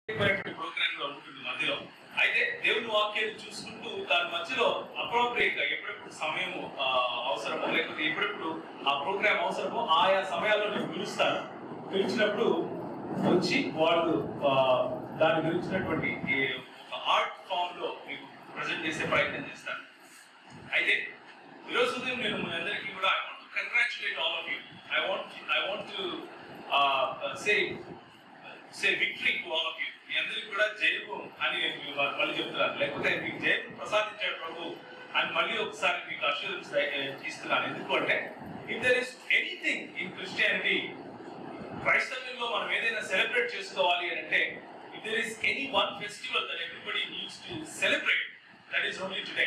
Programme గా ఉంటుంది మధ్యలో అయితే దేవుని వాక్యాన్ని చూసుకుంటూ దాని మధ్యలో అప్రోప్రియేట్ గా ఎప్పుడెప్పుడు సమయం అవసరమో లేకపోతే ఎప్పుడెప్పుడు ఆ ప్రోగ్రామ్ అవసరమో ఆయా సమయాల్లో నేను పిలుస్తాను పిలిచినప్పుడు వచ్చి వాళ్ళు ఆ, దాని గురించినటువంటి ఈ ఒక ఆర్ట్ ఫామ్ లో మీకు ప్రజెంట్ చేసే ప్రయత్నం చేస్తాను అయితే ఈరోజు ఉదయం నేను మీ అందరికీ కూడా I want congratulate all of you I want I want to say say victory to all of you మీ అందరికీ కూడా జయము అని నేను మీకు మళ్ళీ చెప్తున్నాను లేకపోతే మీకు జయము ప్రసాదించాడు ప్రభు అని మళ్ళీ ఒకసారి మీకు అష్యూరెన్స్ ఇస్తున్నాను ఎందుకు అంటే if there is anything in Christianity క్రైస్తవ్యంలో మనం ఏదైనా సెలబ్రేట్ చేసుకోవాలి అని అంటే if there is any one festival that everybody needs to celebrate that is only today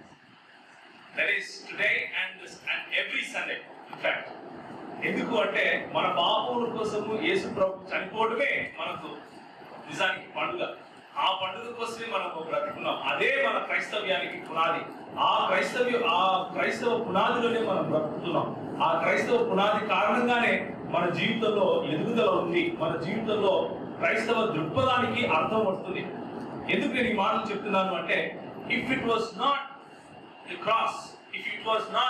that is today and and every Sunday in fact ఎందుకు అంటే మన పాపముల కోసము యేసు ప్రభు చనిపోవడమే మనకు నిజానికి పండుగ ఆ పండుగ కోసమే మనం బ్రతుకున్నాం అదే మన క్రైస్తవ్యానికి పునాది ఆ క్రైస్తవ్య ఆ క్రైస్తవ పునాదిలోనే మనం బ్రతుకుతున్నాం ఆ క్రైస్తవ పునాది కారణంగానే మన జీవితంలో ఎదుగుదల ఉంది మన జీవితంలో క్రైస్తవ దృక్పథానికి అర్థం వస్తుంది ఎందుకు నేను ఈ మాటలు చెప్తున్నాను అంటే if it was not the cross, if it was not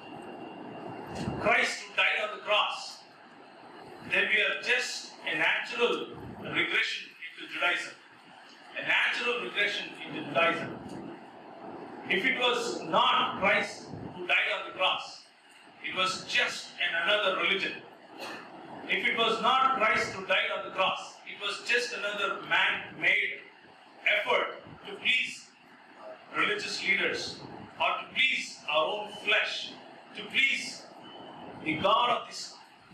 Christ who died on the cross, then we are just a natural regression into Judaism. A natural regression into Judaism. If it was not Christ who died on the cross, it was just an another religion. If it was not Christ who died on the cross, it was just another man-made effort to please religious leaders or to please our own flesh, to please the God of this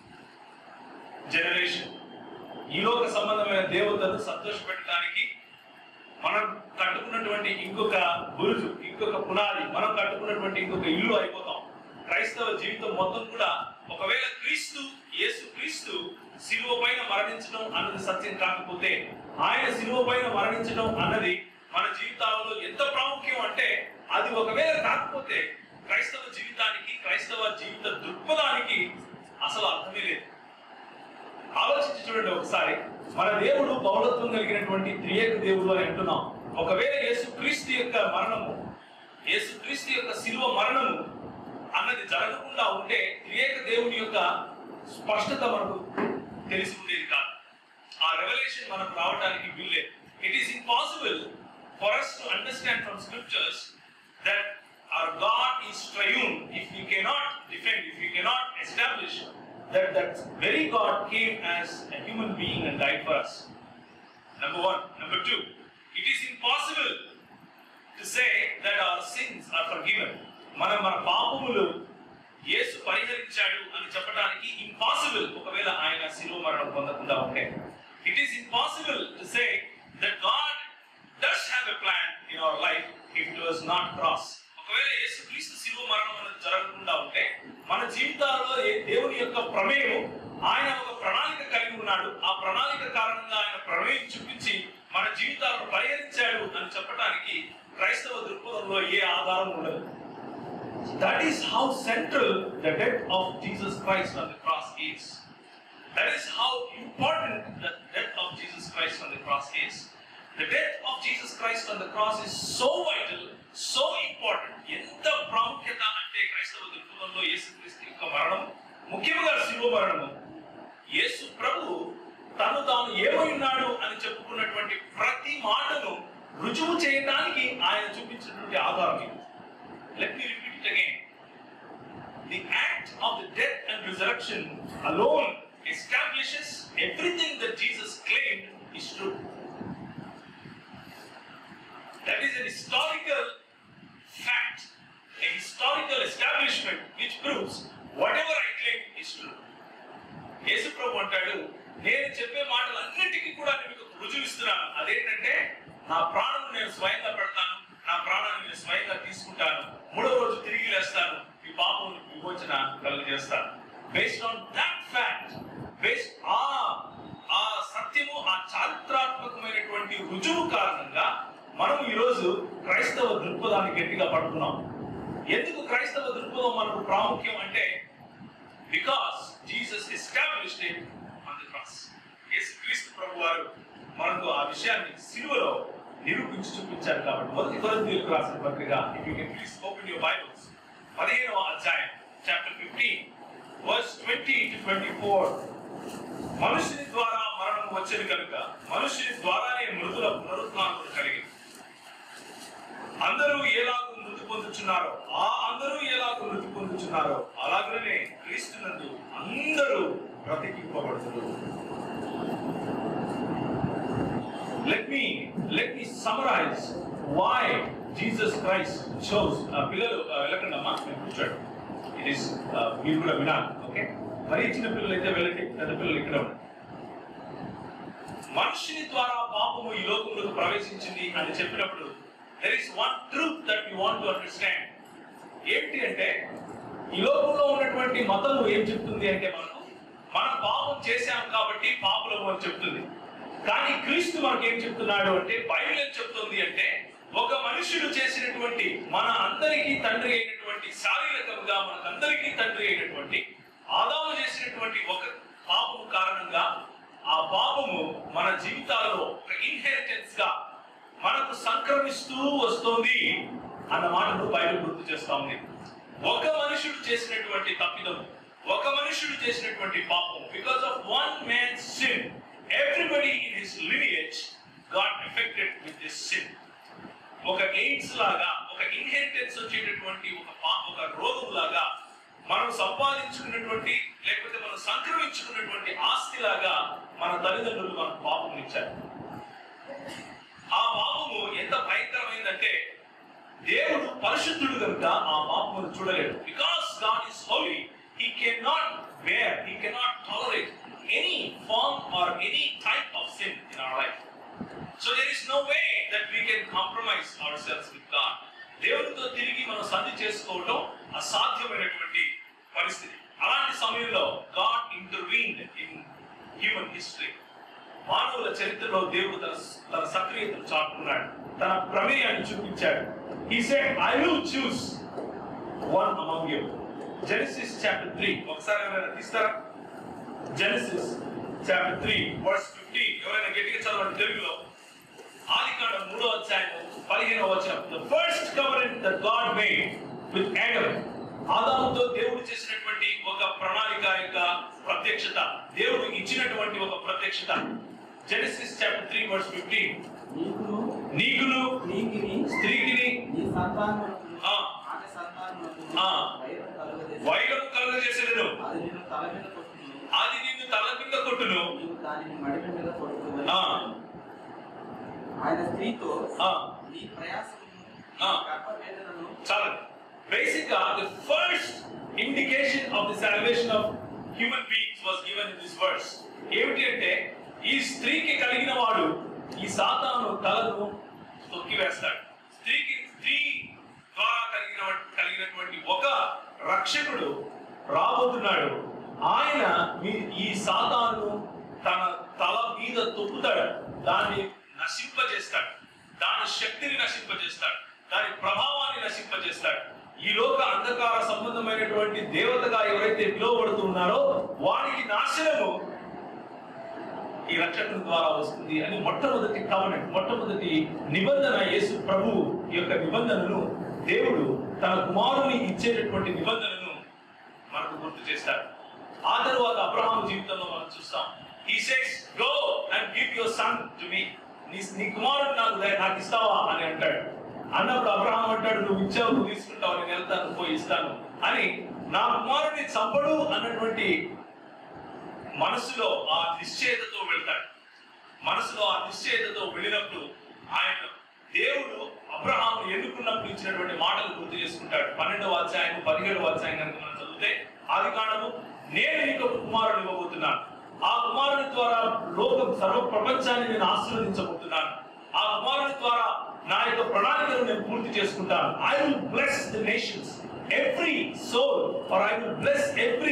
generation. ఈ లోక సంబంధమైన దేవతను సంతోషపెట్టడానికి మనం కట్టుకున్నటువంటి ఇంకొక బురుజు ఇంకొక పునాది మనం కట్టుకున్నటువంటి ఇంకొక ఇల్లు అయిపోతాం క్రైస్తవ జీవితం మొత్తం కూడా ఒకవేళ క్రీస్తు యేసు క్రీస్తు శిలువ పైన మరణించడం అన్నది సత్యం కాకపోతే ఆయన శిలువ పైన మరణించడం అన్నది మన జీవితాలలో ఎంత ప్రాముఖ్యం అంటే అది ఒకవేళ కాకపోతే క్రైస్తవ జీవితానికి క్రైస్తవ జీవిత దృక్పథానికి అసలు అర్థమే లేదు ఆలోచించి చూడండి ఒకసారి మన దేవుడు పౌరత్వం కలిగినటువంటి త్రియేక దేవుడు అని అంటున్నాం ఒకవేళ యేసు క్రీస్తు యొక్క మరణము యేసు క్రీస్తు యొక్క శిలువ మరణము అన్నది జరగకుండా ఉంటే త్రియేక దేవుని యొక్క స్పష్టత మనకు తెలిసి ఉండేది కాదు ఆ రెవల్యూషన్ మనకు రావడానికి వీల్లేదు it is impossible for us to understand from scriptures that our God is triune if we cannot defend, if we cannot establish that that very God came as a human being and died for us. Number one. Number two, it is impossible to say that our sins are forgiven. మన మన పాపములు యేసు పరిహరించాడు అని చెప్పడానికి impossible ఒకవేళ ఆయన శిలువ మరణం పొందకుండా ఉంటే it is impossible to say that God does have a plan in our life if it was not cross ఒకవేళ యేసు క్రీస్తు శిలువ మరణం అనేది జరగకుండా ఉంటే మన జీవితాలలో ఏ- దేవుని యొక్క ప్రమేయం ఆయన ఒక ప్రణాళిక కలిగి ఉన్నాడు ఆ ప్రణాళిక కారణంగా ఆయన ప్రమేయం చూపించి మన జీవితాలను పరిహరించాడు అని చెప్పడానికి క్రైస్తవ దృక్పథంలో ఏ ఆధారం ఉండదు that is how central the death of Jesus Christ on the cross is that is how important the death of Jesus Christ on the cross is the death of Jesus Christ on the cross is so vital so important ఎంత ప్రాముఖ్యత అంటే క్రైస్తవ దృక్పథంలో యేసుక్రీస్తు యొక్క మరణం ముఖ్యంగా శిలువ మరణము యేసు ప్రభు తను తాను ఏమై ఉన్నాడు అని చెప్పుకున్నటువంటి ప్రతి మాటను రుజువు చేయడానికి ఆయన చూపించినటువంటి ఆధారం ఇది let me repeat it again the act of the death and resurrection alone establishes everything that Jesus claim is true That is an historical fact, a historical establishment which proves whatever I claim is true. Yesu ప్రభు అంటాడు నేను చెప్పే మాటలన్నిటికీ కూడా నేను మీకు రుజువు ఇస్తున్నాను అదేంటంటే నా ప్రాణం నేను స్వయంగా పెడతాను నా ప్రాణాన్ని నేను స్వయంగా తీసుకుంటాను మూడో రోజు తిరిగి లేస్తాను మీ పాపం విమోచన కలుగజేస్తాను based on that fact based ఆ ఆ సత్యము ఆ చారిత్రాత్మకమైనటువంటి రుజువు కారణంగా మనం ఈరోజు క్రైస్తవ దృక్పథాన్ని గట్టిగా పడుతున్నాం ఎందుకు క్రైస్తవ దృక్పథం మనకు ప్రాముఖ్యం అంటే because Jesus established it on the cross Yesu Kristu ప్రభు వారు మనకు ఆ విషయాన్ని సిలువలో నిరూపించి చూపించారు కాబట్టి మొదటి కొరింథీయులకు రాసిన పత్రిక if you can please open your Bibles పదిహేనవ అధ్యాయం chapter fifteen verse twenty two twenty four మనుషుని ద్వారా మరణం వచ్చేది కనుక మనుషుని ద్వారానే మృతుల పునరుత్నాలు కలిగింది అందరూ ఎలాగూ మృతి పొందుచున్నారో ఆ అందరూ ఎలాగూ మృతి పొందుచున్నారో అలాగనే క్రీస్తునందు అందరూ బ్రతికింపబడుతున్నారు let me let me summarize why Jesus Christ chose uh, పిల్లలు uh, వెళ్ళకండి అమ్మా నేను కూర్చోండి ఇట్ ఈస్ మీరు కూడా వినాలి ఓకే మరి చిన్న పిల్లలు అయితే వెళ్ళండి పెద్ద పిల్లలు ఇక్కడ ఉండండి మనుషుని ద్వారా పాపము ఈ లోకంలోకి ప్రవేశించింది అని చెప్పినప్పుడు there is one truth that you want to understand ఏంటి అంటే ఈ లోకంలో ఉన్నటువంటి మతము ఏం చెప్తుంది అంటే మనకు మనం పాపం చేశాం కాబట్టి పాపులము అని చెప్తుంది కానీ క్రీస్తు మనకి ఏం చెప్తున్నాడు అంటే బైబిల్ ఏం చెప్తుంది అంటే ఒక మనుషుడు చేసినటువంటి మన అందరికీ తండ్రి అయినటువంటి శారీరకంగా మనకందరికీ తండ్రి అయినటువంటి ఆదాము చేసినటువంటి ఒక పాపము కారణంగా ఆ పాపము మన జీవితాలలో ఒక ఇన్హెరిటెన్స్ గా మనకు సంక్రమిస్తూ వస్తోంది అన్న మాటను బైబిల్ గుర్తు చేస్తా ఉంది ఒక మనుషుడు చేసినటువంటి తప్పిదం ఒక మనుషుడు చేసినటువంటి పాపం because of one man sin everybody in his lineage got affected with this sin ఒక ఎయిడ్స్ లాగా ఒక ఇన్హెరిటెన్స్ వచ్చేటటువంటి ఒక పా- ఒక రోగం లాగా మనం సంపాదించుకున్నటువంటి లేకపోతే మనం సంక్రమించుకున్నటువంటి ఆస్తి లాగా మన తల్లిదండ్రులు మనకు పాపం ఇచ్చారు ఆ పాపము ఎంత భయంకరమైందంటే దేవుడు పరిశుద్ధుడు కనుక ఆ పాపమును చూడలేడు because God is holy he can not bear he can not tolerate any form or any type of sin in our life so there is no way that we can compromise our selves with God దేవుడితో తిరిగి మనం సంధి చేసుకోవటం అసాధ్యమైనటువంటి పరిస్థితి అలాంటి సమయంలో God intervened in human history మానవుల చరిత్రలో దేవుడు తన తన సక్రియతను చాటుకున్నాడు తన ప్రమేయాన్ని చూపించాడు he said I will choose one among you Genesis chapter 3 ఒకసారి ఎవరైనా తీస్తారా జెనసిస్ చాప్టర్ 3 వర్స్ 15 ఎవరైనా గట్టిగా చదవండి తెలుగులో ఆదికాండం మూడో అధ్యాయం పదిహేనో వచనం the first covenant that God made with Adam ఆదాముతో దేవుడు చేసినటువంటి ఒక ప్రణాళిక యొక్క ప్రత్యక్షత దేవుడు ఇచ్చినటువంటి ఒక ప్రత్యక్షత జెనసిస్ చాప్టర్ 3 వర్స్ 15 నీకును నీకును నీకిని స్త్రీకిని నీ సంతానమునకును ఆ. ఆమె సంతానమునకును ఆ. వైరం కలుగజేసి వైరం కలుగజేసేదను అది నిన్ను తల మీద కొట్టును అది నిన్ను తల కింద కొట్టును నీవు దానిని మడిమ మీద కొట్టుకుని ఆ. ఆయన స్త్రీతో ఆ. నీ ప్రయాసము ఆ. గర్భవేదనను చాలండి బేసిక్ గా the first indication of the salvation of human beings was given in this verse ఏమిటి అంటే ఈ స్త్రీకి కలిగిన వాడు ఈ సాతాను తలను తొక్కివేస్తాడు స్త్రీకి స్త్రీ ద్వారా కలిగిన కలిగినటువంటి ఒక రక్షకుడు రాబోతున్నాడు ఆయన మీ ఈ సాతాను తన తల మీద తొక్కుతాడు దాన్ని నశింపజేస్తాడు దాని శక్తిని నశింపజేస్తాడు దాని ప్రభావాన్ని నశింపజేస్తాడు ఈ లోక అంధకార సంబంధమైనటువంటి దేవతగా ఎవరైతే పిలువబడుతున్నారో వారికి నాశనము ఈ రక్షకుని ద్వారా వస్తుంది అని మొట్టమొదటి కవనెంట్ మొట్టమొదటి నిబంధన యేసు ప్రభు యొక్క నిబంధనను దేవుడు తన కుమారుని ఇచ్చేటటువంటి నిబంధనను మనకు గుర్తు చేస్తాడు ఆ తరువాత అబ్రహాం జీవితంలో మనం చూస్తాం he says go and give your son to me నీ నీ కుమారుడు నాకు దే- నాకు ఇస్తావా అని అంటాడు అన్నప్పుడు అబ్రహాం అంటాడు నువ్వు ఇచ్చావు నువ్వు తీసుకుంటావు నేను వెళ్తాను పోయి ఇస్తాను అని నా కుమారుడిని చంపడు అన్నటువంటి మనసులో ఆ నిశ్చయతతో వెళ్తాడు మనసులో ఆ నిశ్చయతతో వెళ్ళినప్పుడు ఆయన దేవుడు అబ్రహాం ఎన్నుకున్నప్పుడు ఇచ్చినటువంటి మాటలు గుర్తు చేసుకుంటాడు పన్నెండవ అధ్యాయం పదిహేడవ అధ్యాయం కనుక మనం చదివితే ఆది కాండము నేను నీకు ఒక కుమారుడు ఇవ్వబోతున్నాను ఆ కుమారుని ద్వారా లోకం సర్వ ప్రపంచాన్ని నేను ఆశీర్వదించబోతున్నాను ఆ కుమారుని ద్వారా నా యొక్క ప్రణాళికను నేను పూర్తి చేసుకుంటాను I will bless the nations every soul or I will bless every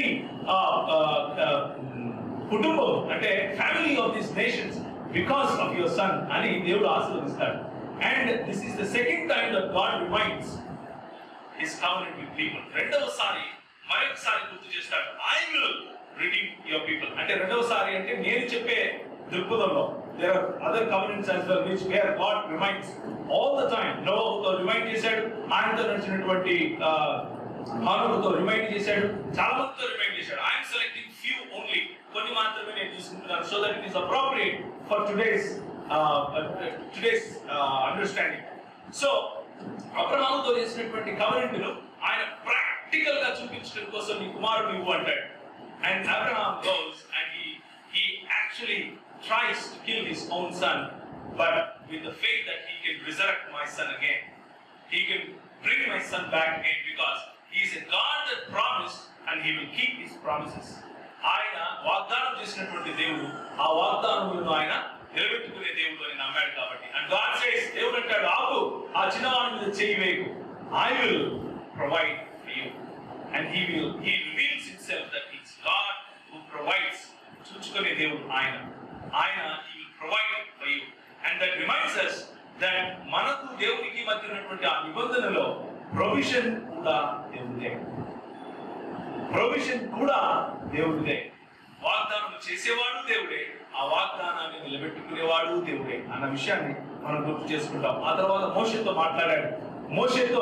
కుటుంబం అంటే family of this nations because of your son అని దేవుడు ఆశీర్వదిస్తాడు and this is the second time that God reminds his covenant with people రెండవసారి మరొకసారి గుర్తు చేస్తాడు I will redeem your people అంటే రెండవసారి అంటే నేను చెప్పే దృక్పథంలో there are other covenants as well, which where God reminds all the time. Noah remind చేశాడు ఆయనతో నడిచినటువంటి హానుతో రిమైండ్ చేశాడు చాలా మందితో రిమైండ్ చేశాడు ఐఎమ్ సెలెక్టింగ్ ఫ్యూ ఓన్లీ కొన్ని మాత్రమే నేను తీసుకుంటున్నాను so that it is appropriate for today's today's understanding so అబ్రహాముతో చేసినటువంటి కవరెంట్ ను ఆయన ప్రాక్టికల్ గా చూపించడం కోసం నీ కుమారుడు ఇవ్వు అంటాడు and Abraham goes and he he actually tries to kill his own son but with the faith that he can resurrect my son again he can bring my son back again because he is a God that promised and he will keep his promises ఆయన వాగ్దానం చేసినటువంటి దేవుడు ఆ వాగ్దానములను ఆయన నిలబెట్టుకునే దేవుడు అని నమ్మాడు కాబట్టి అండ్ గాడ్ సేస్ దేవుడు అంటాడు ఆపు ఆ చిన్నవాడి మీద చేయి వేయకు I will provide for you and he will he reveals himself that is God who provides చూచుకునే దేవుడు ఆయన ఆయన he will provide for you and that reminds us that మనకు దేవునికి మధ్య ఉన్నటువంటి ఆ నిబంధనలో ప్రొవిజన్ కూడా దేవుడే ప్రొవిజన్ కూడా దేవుడిదే వాగ్దానం చేసేవాడు దేవుడే ఆ వాగ్దానాన్ని నిలబెట్టుకునేవాడు దేవుడే అన్న విషయాన్ని మనం గుర్తు చేసుకుంటాం ఆ తర్వాత మోషతో మాట్లాడాడు మోషతో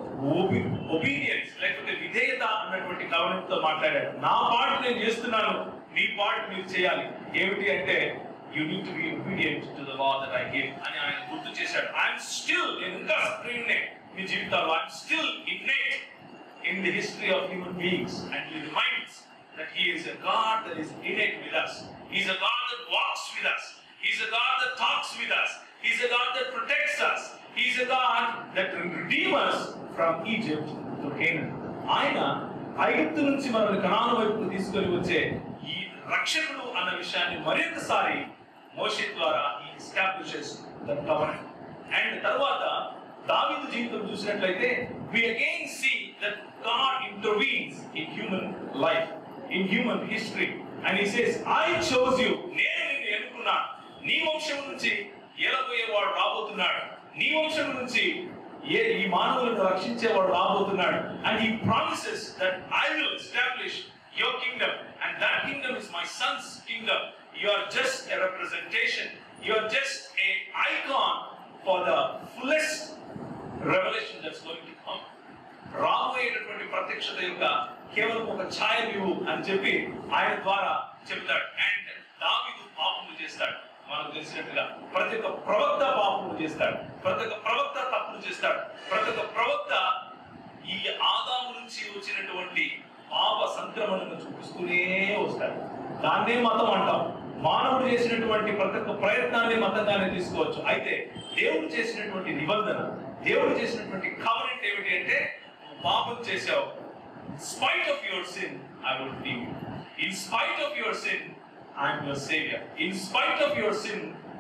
ఒబీడియన్స్ లేకపోతే విధేయత అన్నటువంటి కవనంతో మాట్లాడాడు నా పాటు నేను చేస్తున్నాను మీ పాటు మీరు చేయాలి ఏమిటి అంటే you need to be obedient to the law that I give అని ఆయన గుర్తు చేశాడు ఐఎమ్ స్టిల్ నేను ఇంకా సక్రియునే మీ జీవితాల్లో I'm still ignite in the history of human beings and he reminds that he is a God that is innate with us. He's a God that walks with us. He's a God that talks with us. He's a God that protects us. He's a God that will redeem us from Egypt to Canaan. ఆయన ఐగుప్తు నుంచి మనల్ని కణాను వైపు తీసుకొని వచ్చే ఈ రక్షకుడు అన్న విషయాన్ని మరొకసారి మోషే ద్వారా ఈ ఎస్టాబ్లిషెస్ ద కవరెంట్ అండ్ తర్వాత దావీదు జీవితం చూసినట్లయితే we again see that God intervenes in human life, in human history. And he says, I chose you. నేను నిన్ను ఎన్నుకున్నాను. నీ వంశం నుంచి ఎలబోయేవాడు రాబోతున్నాడు. నీ వంశం నుంచి ఏ ఈ మానవులను రక్షించేవాడు రాబోతున్నాడు. And he promises that I will establish your kingdom. And that kingdom is my son's kingdom. You are just a representation. You are just a icon for the fullest revolution that's going to come రాబోయేటటువంటి ప్రత్యక్షత యొక్క కేవలం ఒక ఛాయ నీవు అని చెప్పి ఆయన ద్వారా చెప్తాడు అండ్ దావీదు పాపము చేస్తాడు మనకు తెలిసినట్టుగా ప్రతి ఒక్క ప్రవక్త పాపము చేస్తాడు ప్రతి ఒక్క ప్రవక్త తప్పులు చేస్తాడు ప్రతి ఒక్క ప్రవక్త ఈ ఆదాము నుంచి వచ్చినటువంటి పాప సంక్రమణను చూపిస్తూనే వస్తాడు దాన్నే మతం అంటాం మానవుడు చేసినటువంటి ప్రతి ఒక్క ప్రయత్నాన్ని మతంగానే తీసుకోవచ్చు అయితే దేవుడు చేసినటువంటి నిబంధన దేవుడు చేసినటువంటి కవరెంట్ ఏమిటి అంటే నువ్వు పాపం చేసావు spite of your sin I will redeem you in spite of your sin I'm your saviour in spite of your sin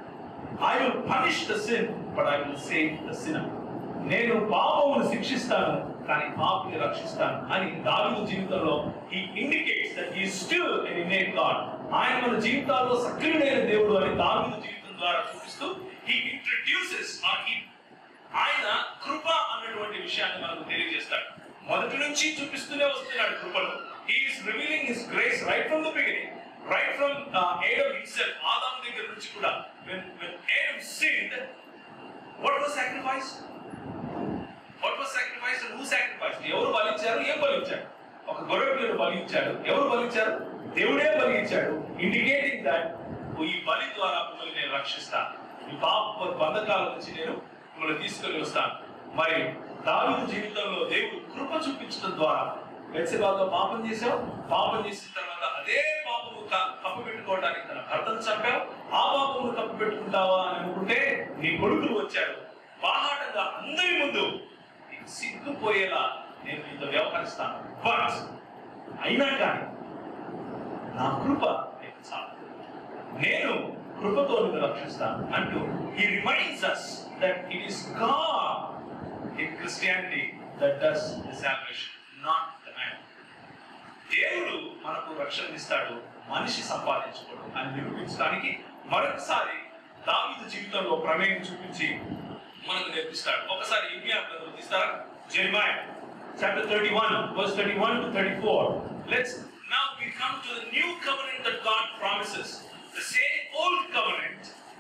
I will punish the sin but I will save the sin నేను పాపమును శిక్షిస్తాను కానీ పాపిని రక్షిస్తాను అని దావీదు జీవితంలో ఈ indicates that he still in innate God ఆయన మన జీవితాల్లో సక్రియుడైన దేవుడు అని దావీదు జీవితం ద్వారా చూపిస్తూ హీ ఇంట్రడ్యూసెస్ ఆర్ హీ ఆయన కృప అన్నటువంటి విషయాన్ని మనకు తెలియజేస్తాడు మొదటి నుంచి చూపిస్తూనే వస్తున్నాడు కృపను he is revealing his grace right from the beginning right from Adam himself ఆదాం దగ్గర నుంచి కూడా when when Adam sinned what was sacrificed what was sacrificed and who sacrificed ఎవరు బలించారు ఏం బలించాడు ఒక గొర్రె పిల్లడు బలించాడు ఎవరు బలించారు దేవుడే బలించాడు ఇండికేటింగ్ దట్ ఈ బలి ద్వారా మిమ్మల్ని నేను రక్షిస్తాను ఈ పాప బంధకాల నుంచి నేను మిమ్మల్ని తీసుకొని వస్తాను మరి దావీదు జీవితంలో దేవుడు కృప చూపించడం ద్వారా బెత్సెబాతో పాపం చేశావు పాపం చేసిన తర్వాత అదే పాపము క- కప్పు పెట్టుకోవడానికి తన భర్తను చంపావు ఆ పాపమును కప్పు పెట్టుకుంటావా అని అనుకుంటే నీ కొడుకులు వచ్చాడు బాహాటంగా అందరి ముందు నీకు సిగ్గుపోయేలా నేను నీతో వ్యవహరిస్తాను బట్ అయినా కానీ నా కృప నీకు చాలు నేను కృపతో నిన్ను రక్షిస్తాను అంటూ ఈ reminds us that it is God in Christianity that does the salvation not the man దేవుడు మనకు రక్షణ ఇస్తాడు మనిషి సంపాదించుకోడు అని నిరూపించడానికి మరొకసారి దావీదు జీవితంలో ప్రమేయం చూపించి మనకు నేర్పిస్తాడు ఒకసారి ఇర్మియా గ్రంథం తీస్తారా Jeremiah chapter 31 verse 31 to 34 let's now we come to the new covenant that God promises the same old covenant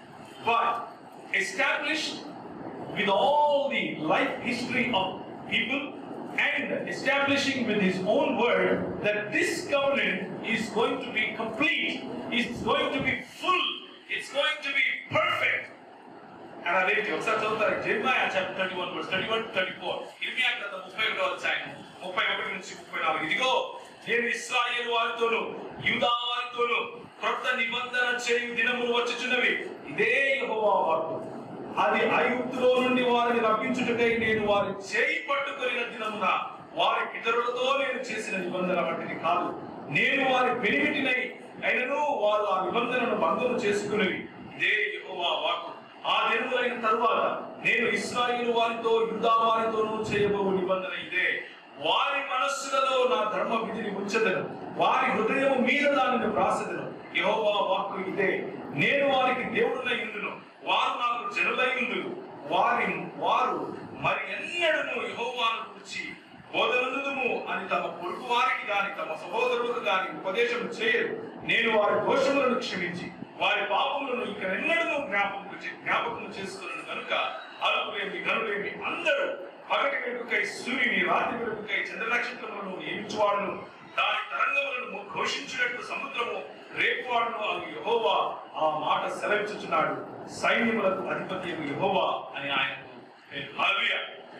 but established with all the life history of people and establishing with his own word that this covenant is going to be complete, it's going to be full, it's going to be perfect. And అదేంటి ఒకసారి చదువుతారు Jeremiah chapter thirty one verse thirty one thirty four ఇర్మియా గ్రంథం ముప్పై ఒకటో అధ్యాయం ముప్పై ఒకటి నుంచి ముప్పై నాలుగు ఇదిగో నేను ఇస్రాయేల్ వారితోను యూదా వారితోను క్రొత్త నిబంధన చేయు దినములు వచ్చుచున్నవి ఇదే యెహోవా వాక్కు అది ఐగుప్తులో నుండి వారిని రప్పించుటకై నేను వారి చేయి పట్టుకొనిన దినమున వారి పితరులతో నేను చేసిన నిబంధన వంటిది కాదు నేను వారి పెనిమిటినై అయినను వారు ఆ నిబంధనను భంగం చేసుకునేవి ఇదే యెహోవా వాక్కు ఆ దినములైన తరువాత నేను ఇస్రాయేలు వారితో యూదా వారితోనూ చేయబోవు నిబంధన ఇదే వారి మనస్సులలో నా ధర్మ విధిని ఉంచదను వారి హృదయము మీద దానిని వ్రాసదను యెహోవా వాక్కు ఇదే నేను వారికి దేవుడునై ఉండును వారు నాకు జనులై ఉండును వారి వారు మరి ఎన్నడను యెహోవాను గురించి బోధనందుము అని తమ పొరుగు వారికి గాని తమ సహోదరులకు గాని ఉపదేశం చేయరు నేను వారి దోషములను క్షమించి వారి పాపములను ఇక ఎన్నడను జ్ఞాపకం జ్ఞాపకం చేసుకున్నాను కనుక అల్పులేమి గనులేమి అందరూ పగటి వెలుగుకై సూర్యుని రాత్రి వెలుగుకై చంద్ర నక్షత్రములను నియమించువాడును దాని తరంగములను ఘోషించినట్టు సముద్రము రేపువాడును అని యెహోవా ఆ మాట సెలవిచ్చుచున్నాడు సైన్యములకు అధిపతి యెహోవా అని ఆయనకు పేరు. హల్లెలూయా.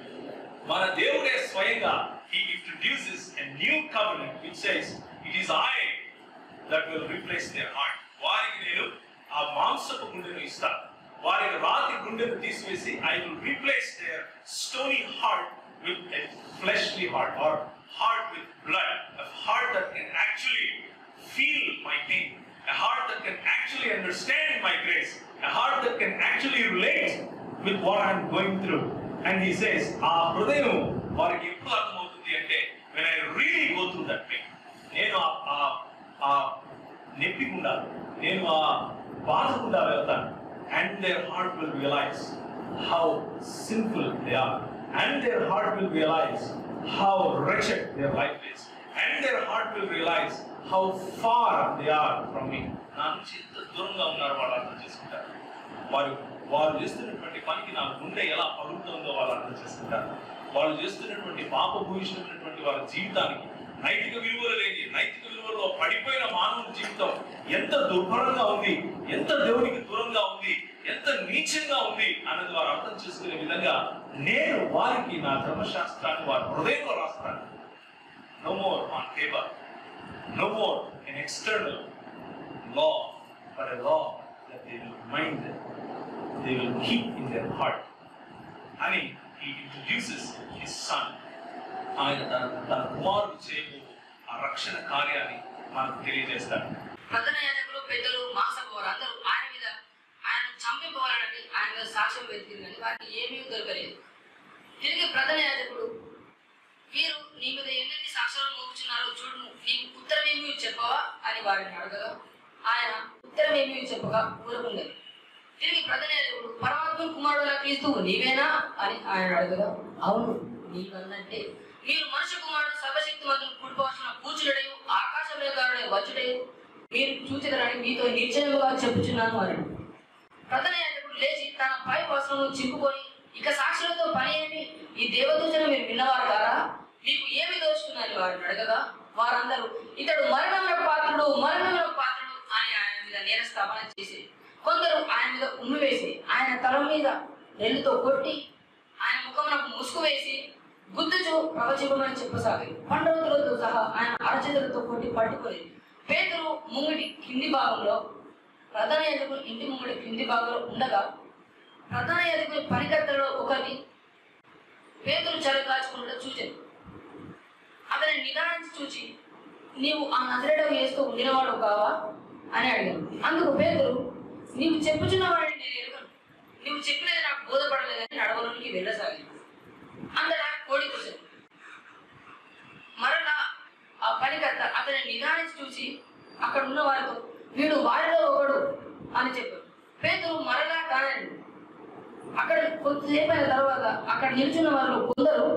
మన దేవుడే స్వయంగా he introduces a new covenant which says it is I that will replace their heart వారికి నేను ఆ మాంసపు గుండెను ఇస్తాను వారికి రాతి గుండెను తీసివేసి I will replace their stony heart with a fleshly heart or heart with blood a heart that can actually feel my pain a heart that can actually understand my grace a heart that can actually relate with what I'm going through and he says ఆ హృదయం వారికి ఎప్పుడు అర్థమవుతుంది అంటే when I really go through that pain నేను ఆ- ఆ ఆ నొప్పి గుండా నేను ఆ బాధ గుండా వెళ్తాను and their heart will realise how simple they are and their heart will realise how wretched their life is and their heart will realise how far they are from me నా నుంచి ఎంత దూరంగా ఉన్నారు వాళ్ళు అర్థం చేసుకుంటారు వారు వారు చేస్తున్నటువంటి పనికి నా గుండె ఎలా పలుకుతుందో వాళ్ళు అర్థం చేసుకుంటారు వాళ్ళు చేస్తున్నటువంటి పాపభూయిష్టమైనటువంటి వాళ్ళ జీవితానికి నైతిక విలువలు లేని నైతిక విలువల్లో పడిపోయిన మానవుని జీవితం ఎంత దుర్భరంగా ఉంది ఎంత దేవునికి దూరంగా ఉంది ఎంత నీచంగా ఉంది అన్నది వారు అర్థం చేసుకునే విధంగా నేను వారికి నా ధర్మశాస్త్రాన్ని వారి హృదయంలో రాస్తాను no more on paper no more in external law, but a law that they will mind, they will keep in their heart. అని he introduces his son. ఆయన తన తన కుమారుడు చేయబో ఆ రక్షణ కార్యాన్ని మనకు తెలియజేస్తాడు ప్రధాన యాజకులు పెద్దలు మాసపు వారు అందరూ ఆయన మీద ఆయన చంపింపవాలని ఆయన మీద సాక్ష్యం వెతికింది కానీ వారికి ఏమీ దొరకలేదు తిరిగి ప్రధాన యాజకుడు వీరు నీ మీద ఎన్నెన్ని సాక్ష్యాలు మోపుచున్నారో చూడును నీకు ఉత్తరం ఏమీ చెప్పవా అని వారిని అడగగా ఆయన ఉత్తరం ఏమీ చెప్పగా ఊరుకున్నది తిరిగి ప్రధాన యాజకుడు పరమాత్మ కుమారుడు క్రీస్తు నీవేనా అని ఆయన అడగగా అవును నీవన్నంటే మీరు మనుష్య కుమారుడు సర్వశక్తి మందులు కూడిపోవాల్సిన కూర్చుడయు ఆకాశ వేగారుడే వచ్చుడయు మీరు చూచిదరని మీతో నిశ్చయముగా చెప్పుచున్నాను అని ప్రధాన యాజకుడు లేచి తన పై వస్త్రమును చింపుకొని ఇక సాక్షులతో పని ఏమి ఈ దేవదూషణ మీరు విన్నవారు కారా మీకు ఏమి దోచుకున్నది వారిని అడగగా వారందరూ ఇతడు మరణములకు పాత్రుడు మరణములకు పాత్రుడు అని ఆయన మీద నేరస్థాపన చేసి కొందరు ఆయన మీద ఉమ్మి వేసి ఆయన తల మీద నెల్లుతో కొట్టి ఆయన ముఖమునకు ముసుగు వేసి గుద్దుచు ప్రవచింపమని చెప్పసాగి పండుగలతో సహా ఆయన అరచేతులతో కొట్టి పట్టుకొని పేతురు ముంగిటి కింది భాగంలో ప్రధాన యాజకులు ఇంటి ముంగడి కింది భాగంలో ఉండగా ప్రధాన యాజకుని పనికర్తలో ఒకరిని పేతులు చలి కాచుకుంటూ చూచాను అతని నిదానించి చూచి నీవు ఆ నజరేడవ వేస్తూ ఉండినవాడు కావా అని అడిగాను అందుకు పేతురు నీవు చెప్పుచున్న వాడిని నేను ఎరుగను నీవు చెప్పినది నాకు బోధపడలేదని నడవలోనికి వెళ్ళసాగి అంతటా కోడి కూర్చొని మరలా ఆ పనికర్త అతని నిదానించి చూసి అక్కడ ఉన్న వారితో వీడు వారిలో ఒకడు అని చెప్పారు పేతురు మరలా కానండి అక్కడ కొద్దిసేపు అయిన తర్వాత అక్కడ నిల్చున్న వారిలో కొందరు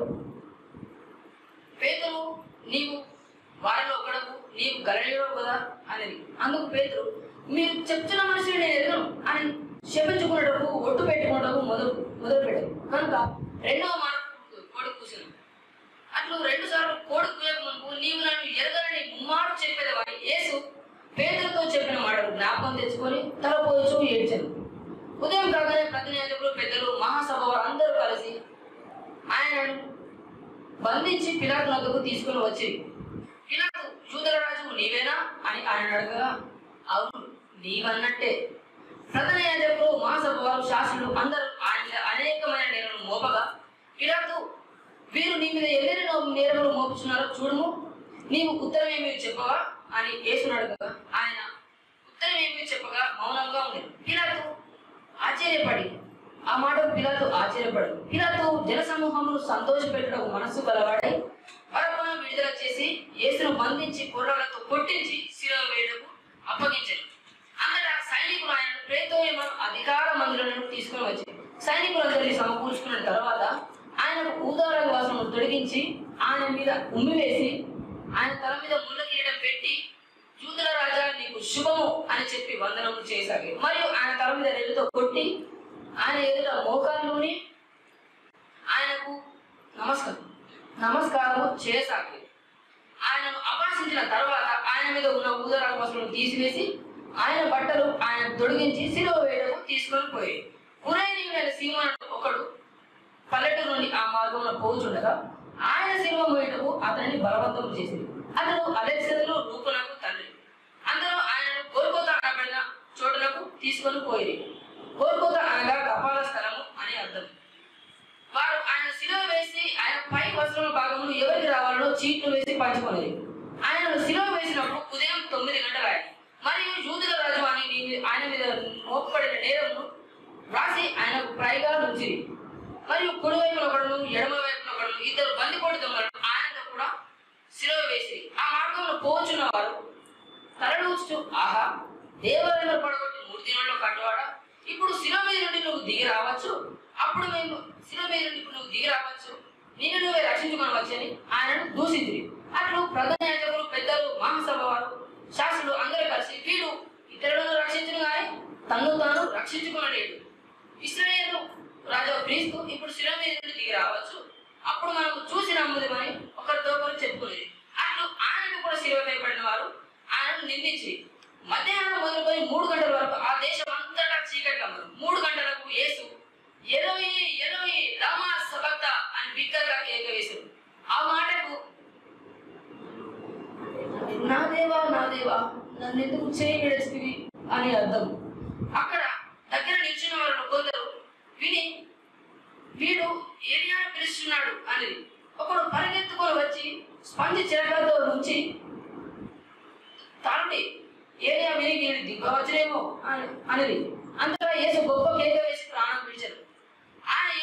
పేతురు నీవు వారిలో ఒకడకు నీవు గలడేవు కదా అనేది అందుకు పేతురు మీరు చెప్తున్న మనిషిని నేను ఎదురు అని శపించుకున్నటకు ఒట్టు పెట్టుకున్నటకు మొదలు మొదలు పెట్టారు కనుక రెండవ మాట కొడుకు కూర్చుని అట్లు రెండు సార్లు కోడి కూయక మునుపు నీవు నన్ను ఎరగనని ముమ్మారు చెప్పేదవని యేసు పేదలతో చెప్పిన మాటలు జ్ఞాపకం తెచ్చుకొని తలపోయచూ ఏడ్చాను ఉదయం కాగానే ప్రతినిధులు పెద్దలు మహాసభ వారు అందరూ కలిసి ఆయనను బంధించి పిలాతు నద్దకు తీసుకుని వచ్చి పిలాతు యూదుల రాజు నీవేనా అని ఆయన అడగగా అవును నీవన్నట్టే ప్రధాన యాజకులు మహాసభ వారు శాసనులు అందరూ ఆయన మీద అనేకమైన నేరలు మోపగా పిలాతు వీరు నీ మీద ఎన్ని నేరములు మోపుచున్నారో చూడుము నీవు ఉత్తరం ఏమి చెప్పవా అని యేసును అడగగా ఆయన ఉత్తరం ఏమి చెప్పగా మౌనంగా ఉంది పిలాతు ఆశ్చర్యపడి ఆ మాటకు పిలాతు ఆశ్చర్యపడు పిలాతు జనసమూహమును సంతోషపెట్టడం మనసు గలవాడై పరపను విడుదల చేసి యేసును బంధించి కుర్రలతో కొట్టించి శిలువ వేయడకు అప్పగించారు అంతటా సైనికులు ఆయన ప్రేతోయమ అధికార మందులను తీసుకుని వచ్చి సైనికులందరినీ సమకూర్చుకున్న తర్వాత ఆయనకు ఊదారంగ వాసనను తొలగించి ఆయన మీద ఉమ్మివేసి ఆయన తల మీద ముళ్ళ కిరీటం పెట్టి యూదుల రాజా నీకు శుభము అని చెప్పి వందనములు చేశారు మరియు ఆయన తల మీద రెల్లుతో కొట్టి ఆయన ఎదుట మోకాల్లోని ఆయనకు నమస్కారం నమస్కారము చేయసాగి ఆయనను అపహసించిన తర్వాత ఆయన మీద ఉన్న ఊదరాల వస్త్రం తీసివేసి ఆయన బట్టలు ఆయన తొడిగించి సిలువ వేయడము తీసుకొని పోయి కురైనీయుడైన సీమోను ఒకడు పల్లెటూరు నుండి ఆ మార్గంలో పోచుండగా ఆయన సిలువ మోయటకు అతనిని బలవంతం చేసింది అతను అలెక్సంద్రు రూపునకు తండ్రి అందరూ ఆయనను గోల్కొత అనబడిన చోటులకు తీసుకొని పోయి గోల్కొత అనగా కపాల స్థలము అని అర్థం వారు ఆయన శిలువ వేసి ఆయన పై వస్త్రముల భాగములు ఎవరికి రావాలో చీట్లు వేసి పంచుకునేది ఆయనను శిలువ వేసినప్పుడు ఉదయం తొమ్మిది గంటలాయి మరియు యూదుల రాజు అని నీ మీద- ఆయన మీద మోపబడిన నేరమును రాసి ఆయనకు పైగా నుంచిరి మరియు కుడి వైపున ఒకడును ఎడమ వైపున ఒకడును ఇద్దరు బందిపోటు దొంగలు ఆయనతో కూడా శిలువ వేసిరి ఆ మార్గంలో పోచున్న వారు తలడూచుచు ఆహా దేవాలయంలో పడగొట్టి మూడు దినాల్లో కట్టువాడా ఇప్పుడు శిలువ మీద నుండి నువ్వు దిగి రావచ్చు అప్పుడు మేము శిలువ మీద నుండి ఇప్పుడు నువ్వు దిగి రావచ్చు నిన్ను నువ్వే రక్షించుకొని వచ్చని ఆయనను దూషించిరి అట్లు ప్రధాన యాజకులు పెద్దలు మహాసభ వారు శాస్త్రులు అందరూ కలిసి వీడు ఇతరులను రక్షించను కానీ తన్ను తాను రక్షించుకోనలేడు ఇస్రాయేలు రాజు క్రీస్తు ఇప్పుడు శిలువ మీద నుండి దిగి రావచ్చు అప్పుడు మనకు చూసి నమ్ముదామని ఒకరితో ఒకరు చెప్పుకునేది అట్లు ఆయనకు కూడా శిలువ వేయబడిన వారు ఆయనను నిందించి మధ్యాహ్నం మొదలుకొని మూడు గంటల వరకు ఆ దేశం అంతటా చీకటిగా ఉంది మూడు గంటలకు యేసు ఎలోయి ఎలోయి రామా సబక్త అని బిగ్గరగా కేక వేశారు ఆ మాటకు నా దేవా నా దేవా నన్ను ఎందుకు చేయి విడచితివి అని అర్థం అక్కడ దగ్గర నిల్చున్న వాళ్ళు కొందరు విని వీడు ఏలియాను పిలుస్తున్నాడు అని ఒకడు పరిగెత్తుకొని వచ్చి స్పంజి చిరకలతో నుంచి తానుడి ఏలియా విని నేను దిగ్గవచ్చునేమో అని అనేది అంతటా యేసు గొప్ప కేక వేసి ప్రాణం విడిచారు ఆయన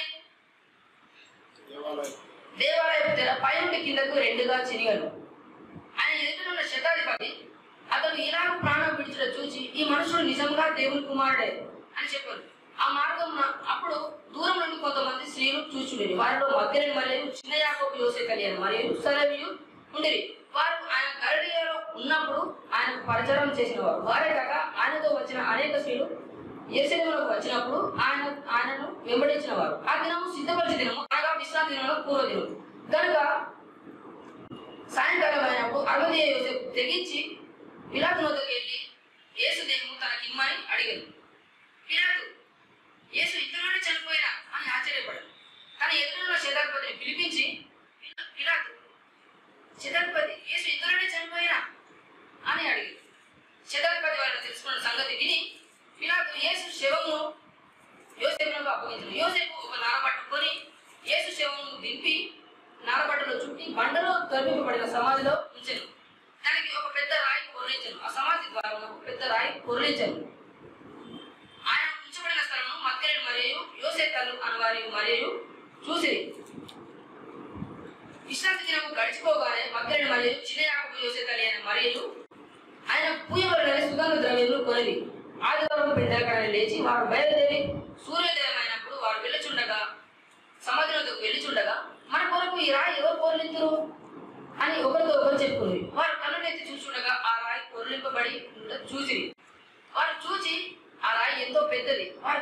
దేవాలయం తెర పైనుండి కిందకు రెండుగా చినిగాడు ఆయన ఎదుటినున్న శతాధిపతి అతను ఇలాగ ప్రాణం విడిచడం చూసి ఈ మనుషుడు నిజంగా దేవుని కుమారుడే అని చెప్పారు ఆ మార్గం అప్పుడు దూరం నుండి కొంతమంది స్త్రీలు చూచుండేది వారిలో మధ్యని మరియు చిన్న యాకోబు యోసే కలిగారు మరియు సరవియు ఉండేది వారు ఆయన గలిలియలో ఉన్నప్పుడు ఆయనకు పరిచయం చేసిన వారు వారే కాక ఆయనతో వచ్చిన అనేక స్త్రీలు ఎరుసలేములకు వచ్చినప్పుడు ఆయన ఆయనను వెంబడించిన వారు ఆ దినము సిద్ధపరిచే దినము అనగా విశ్రాంతి దినంలో పూర్వ దినం కనుక సాయంకాలం అయినప్పుడు అరవది యోసేపు తెగించి పిలాతు వద్దకు వెళ్ళి యేసు దేహము తనకిమ్మని అడిగారు పిలాతు యేసు ఇంతలోనే చనిపోయినా అని ఆశ్చర్యపడారు తన ఎదురున్న శతాధిపతిని పిలిపించి "పిలా- పిలాతు శతాధిపతి యేసు ఇంతలోనే చనిపోయినా అని అడిగారు శతాధిపతి వారిని తెలుసుకున్న సంగతి విని పిలాతు యేసు శవమును యోసేపునకు అప్పగించారు యోసేపు ఒక నార పట్టుకొని యేసు శవమును దింపి నారబట్టలో చుట్టి బండలో తరిమింపబడిన సమాధిలో ఉంచాను దానికి ఒక పెద్ద రాయి కొరలించాను ఆ సమాధి ద్వారా ఒక పెద్ద రాయి కొరలించాను ఆయన ఉంచబడిన స్థలము మక్కలేని మరియు యోసేతలు అనవారి మరియు చూసి విశ్రాంతి దినము గడిచిపోగానే మక్కలేని మరియు చిన్న యాకపు యోసేతలి అయిన మరియు ఆయన పూయబడిన సుగంధ ద్రవ్యములు కొనిది ఆదివారం పెద్దలకడని లేచి వారు బయలుదేరి సూర్యోదయం అయినప్పుడు వారు వెళ్ళుచుండగా సమాధి వద్దకు వెళ్ళుచుండగా మన కొరకు ఈ రాయి ఎవరు పొరలింతురు అని ఒకరితో ఒకరు చెప్పుకుంది వారు కన్నులెత్తి చూచుండగా ఆ రాయి పొరలింపబడి ఉండ- చూసిరి వారు చూచి ఆ రాయి ఎంతో పెద్దది వారు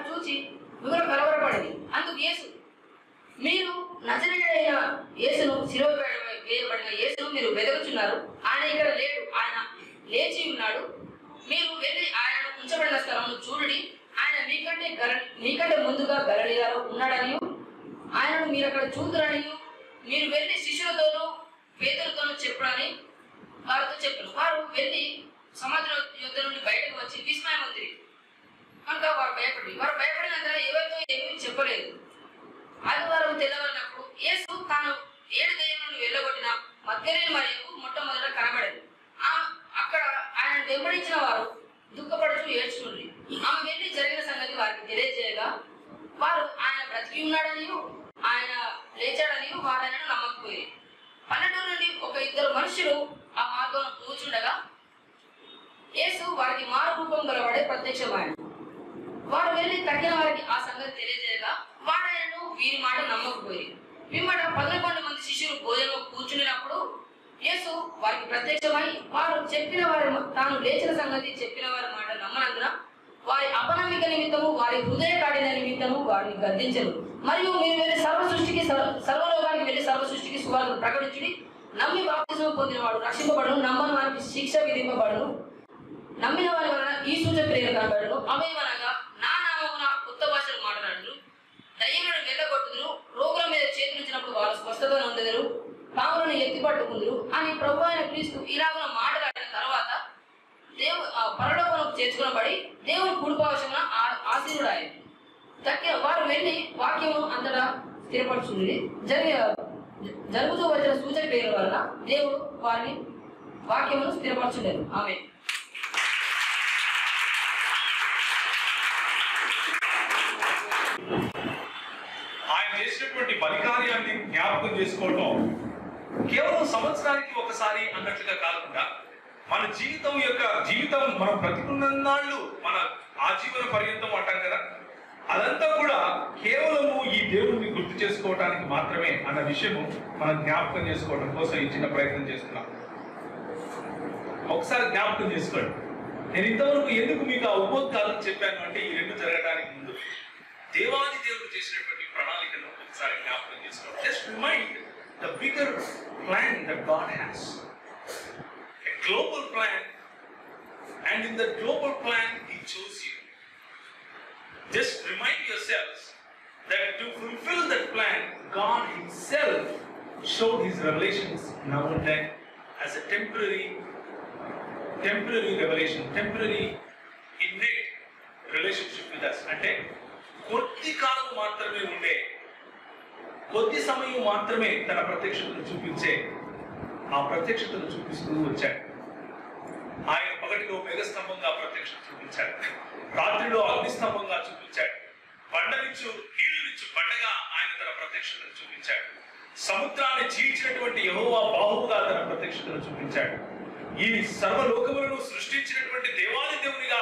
మీరు నజరేయుడైన యేసును శిలువ వేయ- వేయబడిన యేసును మీరు వెదకుచున్నారు ఆయన ఇక్కడ లేడు ఆయన లేచి ఉన్నాడు మీరు వెళ్ళి ఆయనను ఉంచబడిన స్థలమును చూడుడి ఆయన మీకంటే గల మీకంటే ముందుగా గలలియాలో ఉన్నాడని ఆయనను మీరు అక్కడ చూద్దరని మీరు వెళ్ళి శిష్యులతోనూ పేదలతోనూ చెప్పుడని వారితో చెప్పారు వారు వెళ్ళి సముద్ర యుద్ధ నుండి బయటకు వచ్చి విస్మయం ఉంది కనుక వారు భయపడి వారు భయపడినందున ఎవరితో ఏమీ చెప్పలేదు ఆదివారం తెల్లవారినప్పుడు యేసు తాను ఏడు దయ్యములను వెళ్ళగొట్టిన మధ్యలేని మరియకు మొట్టమొదట కనబడేది ఆ- అక్కడ ఆయన వెంబడించిన వారు దుఃఖపడుతూ ఏడ్చుకుంది ఆమె వెళ్ళి జరిగిన సంగతి వారికి తెలియజేయగా వారు ఆయన బ్రతికి ఉన్నాడని ఆయన లేచాడని వారు ఆయనను నమ్మకపోయి పల్లెటూరు నుండి ఒక ఇద్దరు మనుషులు ఆ మార్గం కూర్చుండగా యేసు వారికి మారు రూపం గలవాడే ప్రత్యక్షమైన వారు వెళ్ళి తగ్గిన వారికి ఆ సంగతి తెలియజేయగా వారాయనను వీరి మాట నమ్మకపోయి పిమ్మట పదకొండు మంది శిష్యులు భోజనం కూర్చున్నప్పుడు యేసు వారికి ప్రత్యక్షమై వారు చెప్పిన వారి తాను లేచిన సంగతి చెప్పిన వారి మాట నమ్మనందున వారి అపనమ్మిక నిమిత్తము వారి హృదయ కాడిన నిమిత్తము వారిని గద్దించరు మరియు మీరు వెళ్ళి సర్వ సృష్టికి సర్వ- సర్వలోకానికి వెళ్ళి సర్వ సృష్టికి సువార్తను ప్రకటించుడి నమ్మి బాప్తిజం పొందిన వాడు రక్షింపబడును నమ్మని వారికి శిక్ష విధింపబడును నమ్మిన వారి వలన ఈ సూచన క్రియలు కనబడను అవేమనగా నా నామమున కొత్త భాషలు మాట్లాడుదురు దయ్యములను వెళ్ళగొట్టుదురు రోగుల మీద చేతులు ఉంచినప్పుడు వారు స్వస్థత నొందెదరు పాములను ఎత్తి పట్టుకుందురు అని ప్రభు అయిన క్రీస్తు ఇలాగున మాట్లాడిన తర్వాత దేవు ఆ పరలోకం చేర్చుకునబడి దేవుని కుడిపావశమున ఆశీనుడాయి తక్కిన వారు వెళ్ళి వాక్యము అంతటా స్థిరపరుచుంది జరిగే జరుగుతూ వచ్చిన సూచన క్రియల వలన దేవుడు వారిని వాక్యమును స్థిరపరచులేదు ఆమె ఆయన చేసినటువంటి బలికార్యాన్ని జ్ఞాపకం చేసుకోవటం కేవలం సంవత్సరానికి ఒకసారి అన్నట్లుగా కాకుండా మన జీవితం యొక్క జీవితం మనం బ్రతికున్నన్నాళ్ళు మన ఆజీవన పర్యంతం అంటాం కదా అదంతా కూడా కేవలము ఈ దేవుడిని గుర్తు చేసుకోవటానికి మాత్రమే అన్న విషయము మనం జ్ఞాపకం చేసుకోవడం కోసం ఈ చిన్న ప్రయత్నం చేస్తున్నాం ఒకసారి జ్ఞాపకం చేసుకోండి నేను ఇంతవరకు ఎందుకు మీకు ఆ ఉపోద్ఘాతం చెప్పాను అంటే ఈ రెండు జరగడానికి ముందు దేవాది దేవుడు చేసినటువంటి ప్రణాళికను ఒకసారి జ్ఞాపకం చేసుకోండి just remind the bigger plan that God has a global plan and in the global plan he chose you just remind yourselves that to fulfill that plan god himself showed his revelations now and then as a temporary temporary revelation, temporary innate relationship with us. అంటే కొద్ది కాలం మాత్రమే ఉండే కొద్ది సమయం మాత్రమే తన ప్రత్యక్షతను చూపించే ఆ ప్రత్యక్షతను చూపిస్తూ వచ్చాడు ఆయన పగటిలో మేఘస్తంభంగా ప్రత్యక్షత చూపించాడు రాత్రిలో అగ్నిస్తంభంగా చూపించాడు బండనిచ్చు నీళ్లునిచ్చు బండగా ఆయన తన ప్రత్యక్షతను చూపించాడు సముద్రాన్ని చీల్చినటువంటి యెహోవా బాహువుగా తన ప్రత్యక్షతను చూపించాడు ఈ సర్వలోకములను సృష్టించినటువంటి దేవాది దేవునిగా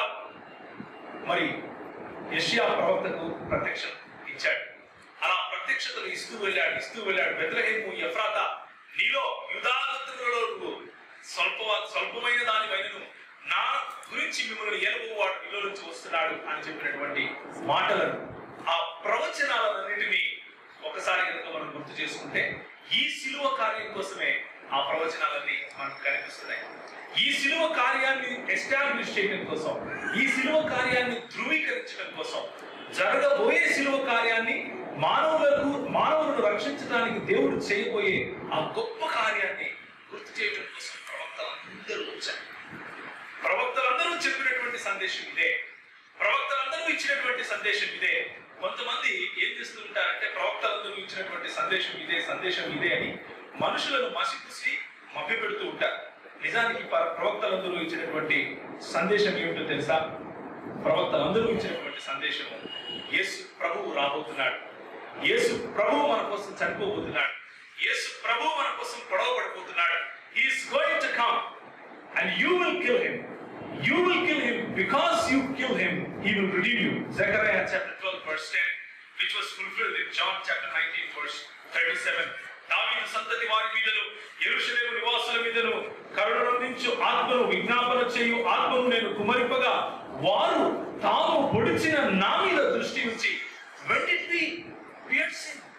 మరి యెషయా ప్రవక్తకు ప్రత్యక్షం ఇచ్చాడు అలా ప్రత్యక్షతలు ఇస్తూ వెళ్ళాడు ఇస్తూ వెళ్ళాడు బెత్లహేము ఎఫ్రాత నీలో యుధాగతులలో స్వల్ప స్వల్పమైన దాని వైనను నా గురించి మిమ్మల్ని ఏలువాడు నీలో నుంచి వస్తున్నాడు అని చెప్పినటువంటి మాటలను ఆ ప్రవచనాలన్నింటినీ ఒకసారి కనుక మనం గుర్తు చేసుకుంటే ఈ సిలువ కార్యం కోసమే ఆ ప్రవచనాలన్నీ మనకు కనిపిస్తున్నాయి ఈ సిలువ కార్యాన్ని ఎస్టాబ్లిష్ చేయడం కోసం ఈ సిలువ కార్యాన్ని ధృవీకరించడం కోసం జరగబోయే సిలువ కార్యాన్ని మానవులకు మానవులను రక్షించడానికి దేవుడు చేయబోయే ఆ గొప్ప కార్యాన్ని గుర్తు చేయడం కోసం ప్రవక్తలందరూ వచ్చారు ప్రవక్తలందరూ చెప్పినటువంటి సందేశం ఇదే ప్రవక్తలందరూ ఇచ్చినటువంటి సందేశం ఇదే కొంతమంది ఏం చేస్తూ ఉంటారంటే ప్రవక్తలందరూ ఇచ్చినటువంటి సందేశం ఇదే సందేశం ఇదే అని మనుషులను మసిపూసి మభ్యపెడుతూ ఉంటారు నిజానికి ప్ర- ప్రవక్తలందరూ ఇచ్చినటువంటి సందేశం ఏమిటో తెలుసా ప్రవక్తలందరూ ఇచ్చినటువంటి సందేశము యేసు ప్రభువు రాబోతున్నాడు యేసు ప్రభువు మన కోసం చనిపోబోతున్నాడు యేసు ప్రభువు మన కోసం పొడవబడిపోతున్నాడు is going to come and you will kill him. You will kill him because you kill him, he will redeem you. Zechariah chapter 12, verse 10, which was fulfilled in John chapter 19, verse 37. దావీదు సంతతి వారి మీదను యెరూషలేము నివాసుల మీదను కరుణించు ఆత్మను విజ్ఞాపన చేయు ఆత్మను నేను కుమరింపగా వారు తాము పొడిచిన నా మీద దృష్టి ఉంచి when did we pierce him?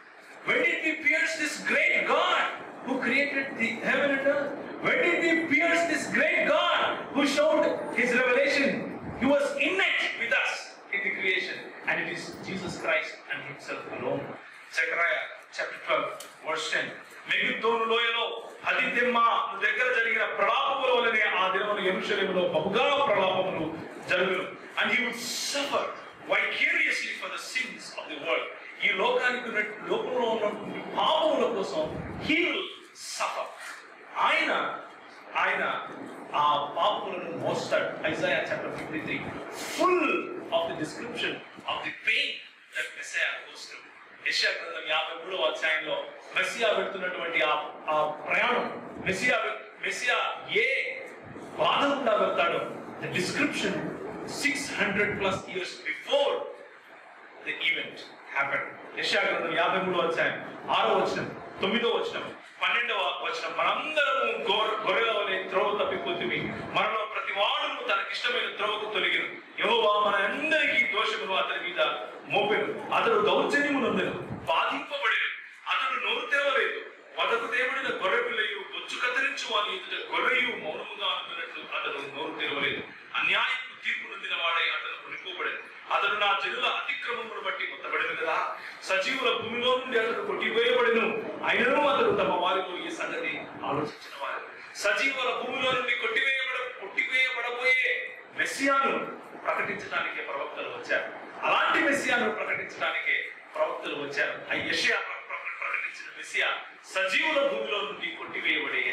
When did we pierce this great God who created the heaven and earth? When did we pierce this great God who showed his revelation? He was in it with us in the creation, and it is Jesus Christ and Himself alone. Zechariah chapter 12, verse 10. మెగిద్దోను లోయలో అదితెమ్మ దగ్గర జరిగిన ప్రలాపముల వలనే ఆ దినములు ఎరుషలేములో బహుగా ప్రలాపములు జరుగును and he would suffer vicariously for the sins of the world ఈ లోకానికి ఉన్న లోకంలో ఉన్నటువంటి పాపముల కోసం హీ విల్ సఫర్ ఆయన ఆయన ఆ పాపములను మోస్తాడు Isaiah chapter fifty three full of the description of the pain that Messiah goes through యెషయా గ్రంథం యాభై మూడవ అధ్యాయంలో మెస్సియా వెళ్తున్నటువంటి ఆ ఆ ప్రయాణం మెస్సియా వె- మెస్సియా ఏ బాధ గుండా వెళ్తాడో the description six hundred plus years before the event happen యెషయా గ్రంథం యాభై మూడో అధ్యాయం ఆరో వచనం తొమ్మిదో వచనం పన్నెండవ వచనం మనందరము గొర్రె గొర్రెల వలె త్రోవ తప్పిపోతుంది మనలో ప్రతి వాడును తనకిష్టమైన త్రోవకు తొలగిను యెహోవా మన అందరికీ దోషములు అతని మీద మోపెను అతడు దౌర్జన్యము నొందెను బాధింపబడేను అతడు నోరు తెరవలేదు వదకు దేవుడిన గొర్రె పిల్లయు బొచ్చు కత్తిరించు వాని ఎదుట గొర్రెయు మౌనముగా అనుకున్నట్లు అతడు నోరు తెరవలేదు అన్యాయపు తీర్పు నొందిన వాడై అతను కొనుక్కోబడేది అతడు నా జనుల అతిక్రమమును బట్టి కొత్తబడేది కదా సజీవుల భూమిలో నుండి అతడు కొట్టివేయబడిను అయినను అతడు తమ వారిలో ఈ సంగతి ఆలోచించిన వారు సజీవుల భూమిలో నుండి కొట్టివేయబడ కొట్టివేయబడబోయే మెస్సియాను ప్రకటించడానికే ప్రవక్తలు వచ్చారు అలాంటి మెస్సియాను ప్రకటించడానికే ప్రవక్తలు వచ్చారు ఆ యెషయా ప్ర- ప్ర- ప్రకటించిన మెస్సియా సజీవుల భూమిలో నుండి కొట్టివేయబడే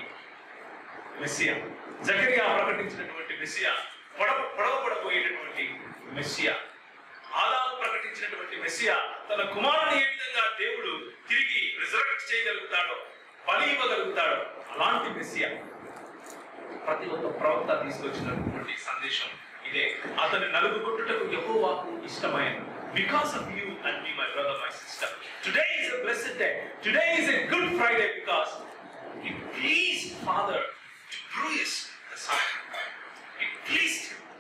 మెస్సియా జకరియా ప్రకటించినటువంటి మెస్సియా పొడవ పొడవబడబోయేటటువంటి మెస్సియా ఆదాము ప్రకటించినటువంటి మెస్సియా తన కుమారుని ఏ విధంగా దేవుడు తిరిగి రిజరెక్ట్ చేయగలుగుతాడో బలి ఇవ్వగలుగుతాడో అలాంటి మెస్సియా ప్రతి ఒక్క ప్రవక్త తీసుకొచ్చినటువంటి సందేశం ఇదే అతని నలుగు కొట్టుటకు యెహోవాకు ఇష్టమైన because of you and me my brother my sister today is a blessed day today is a Good Friday because it please father to bruise the son it please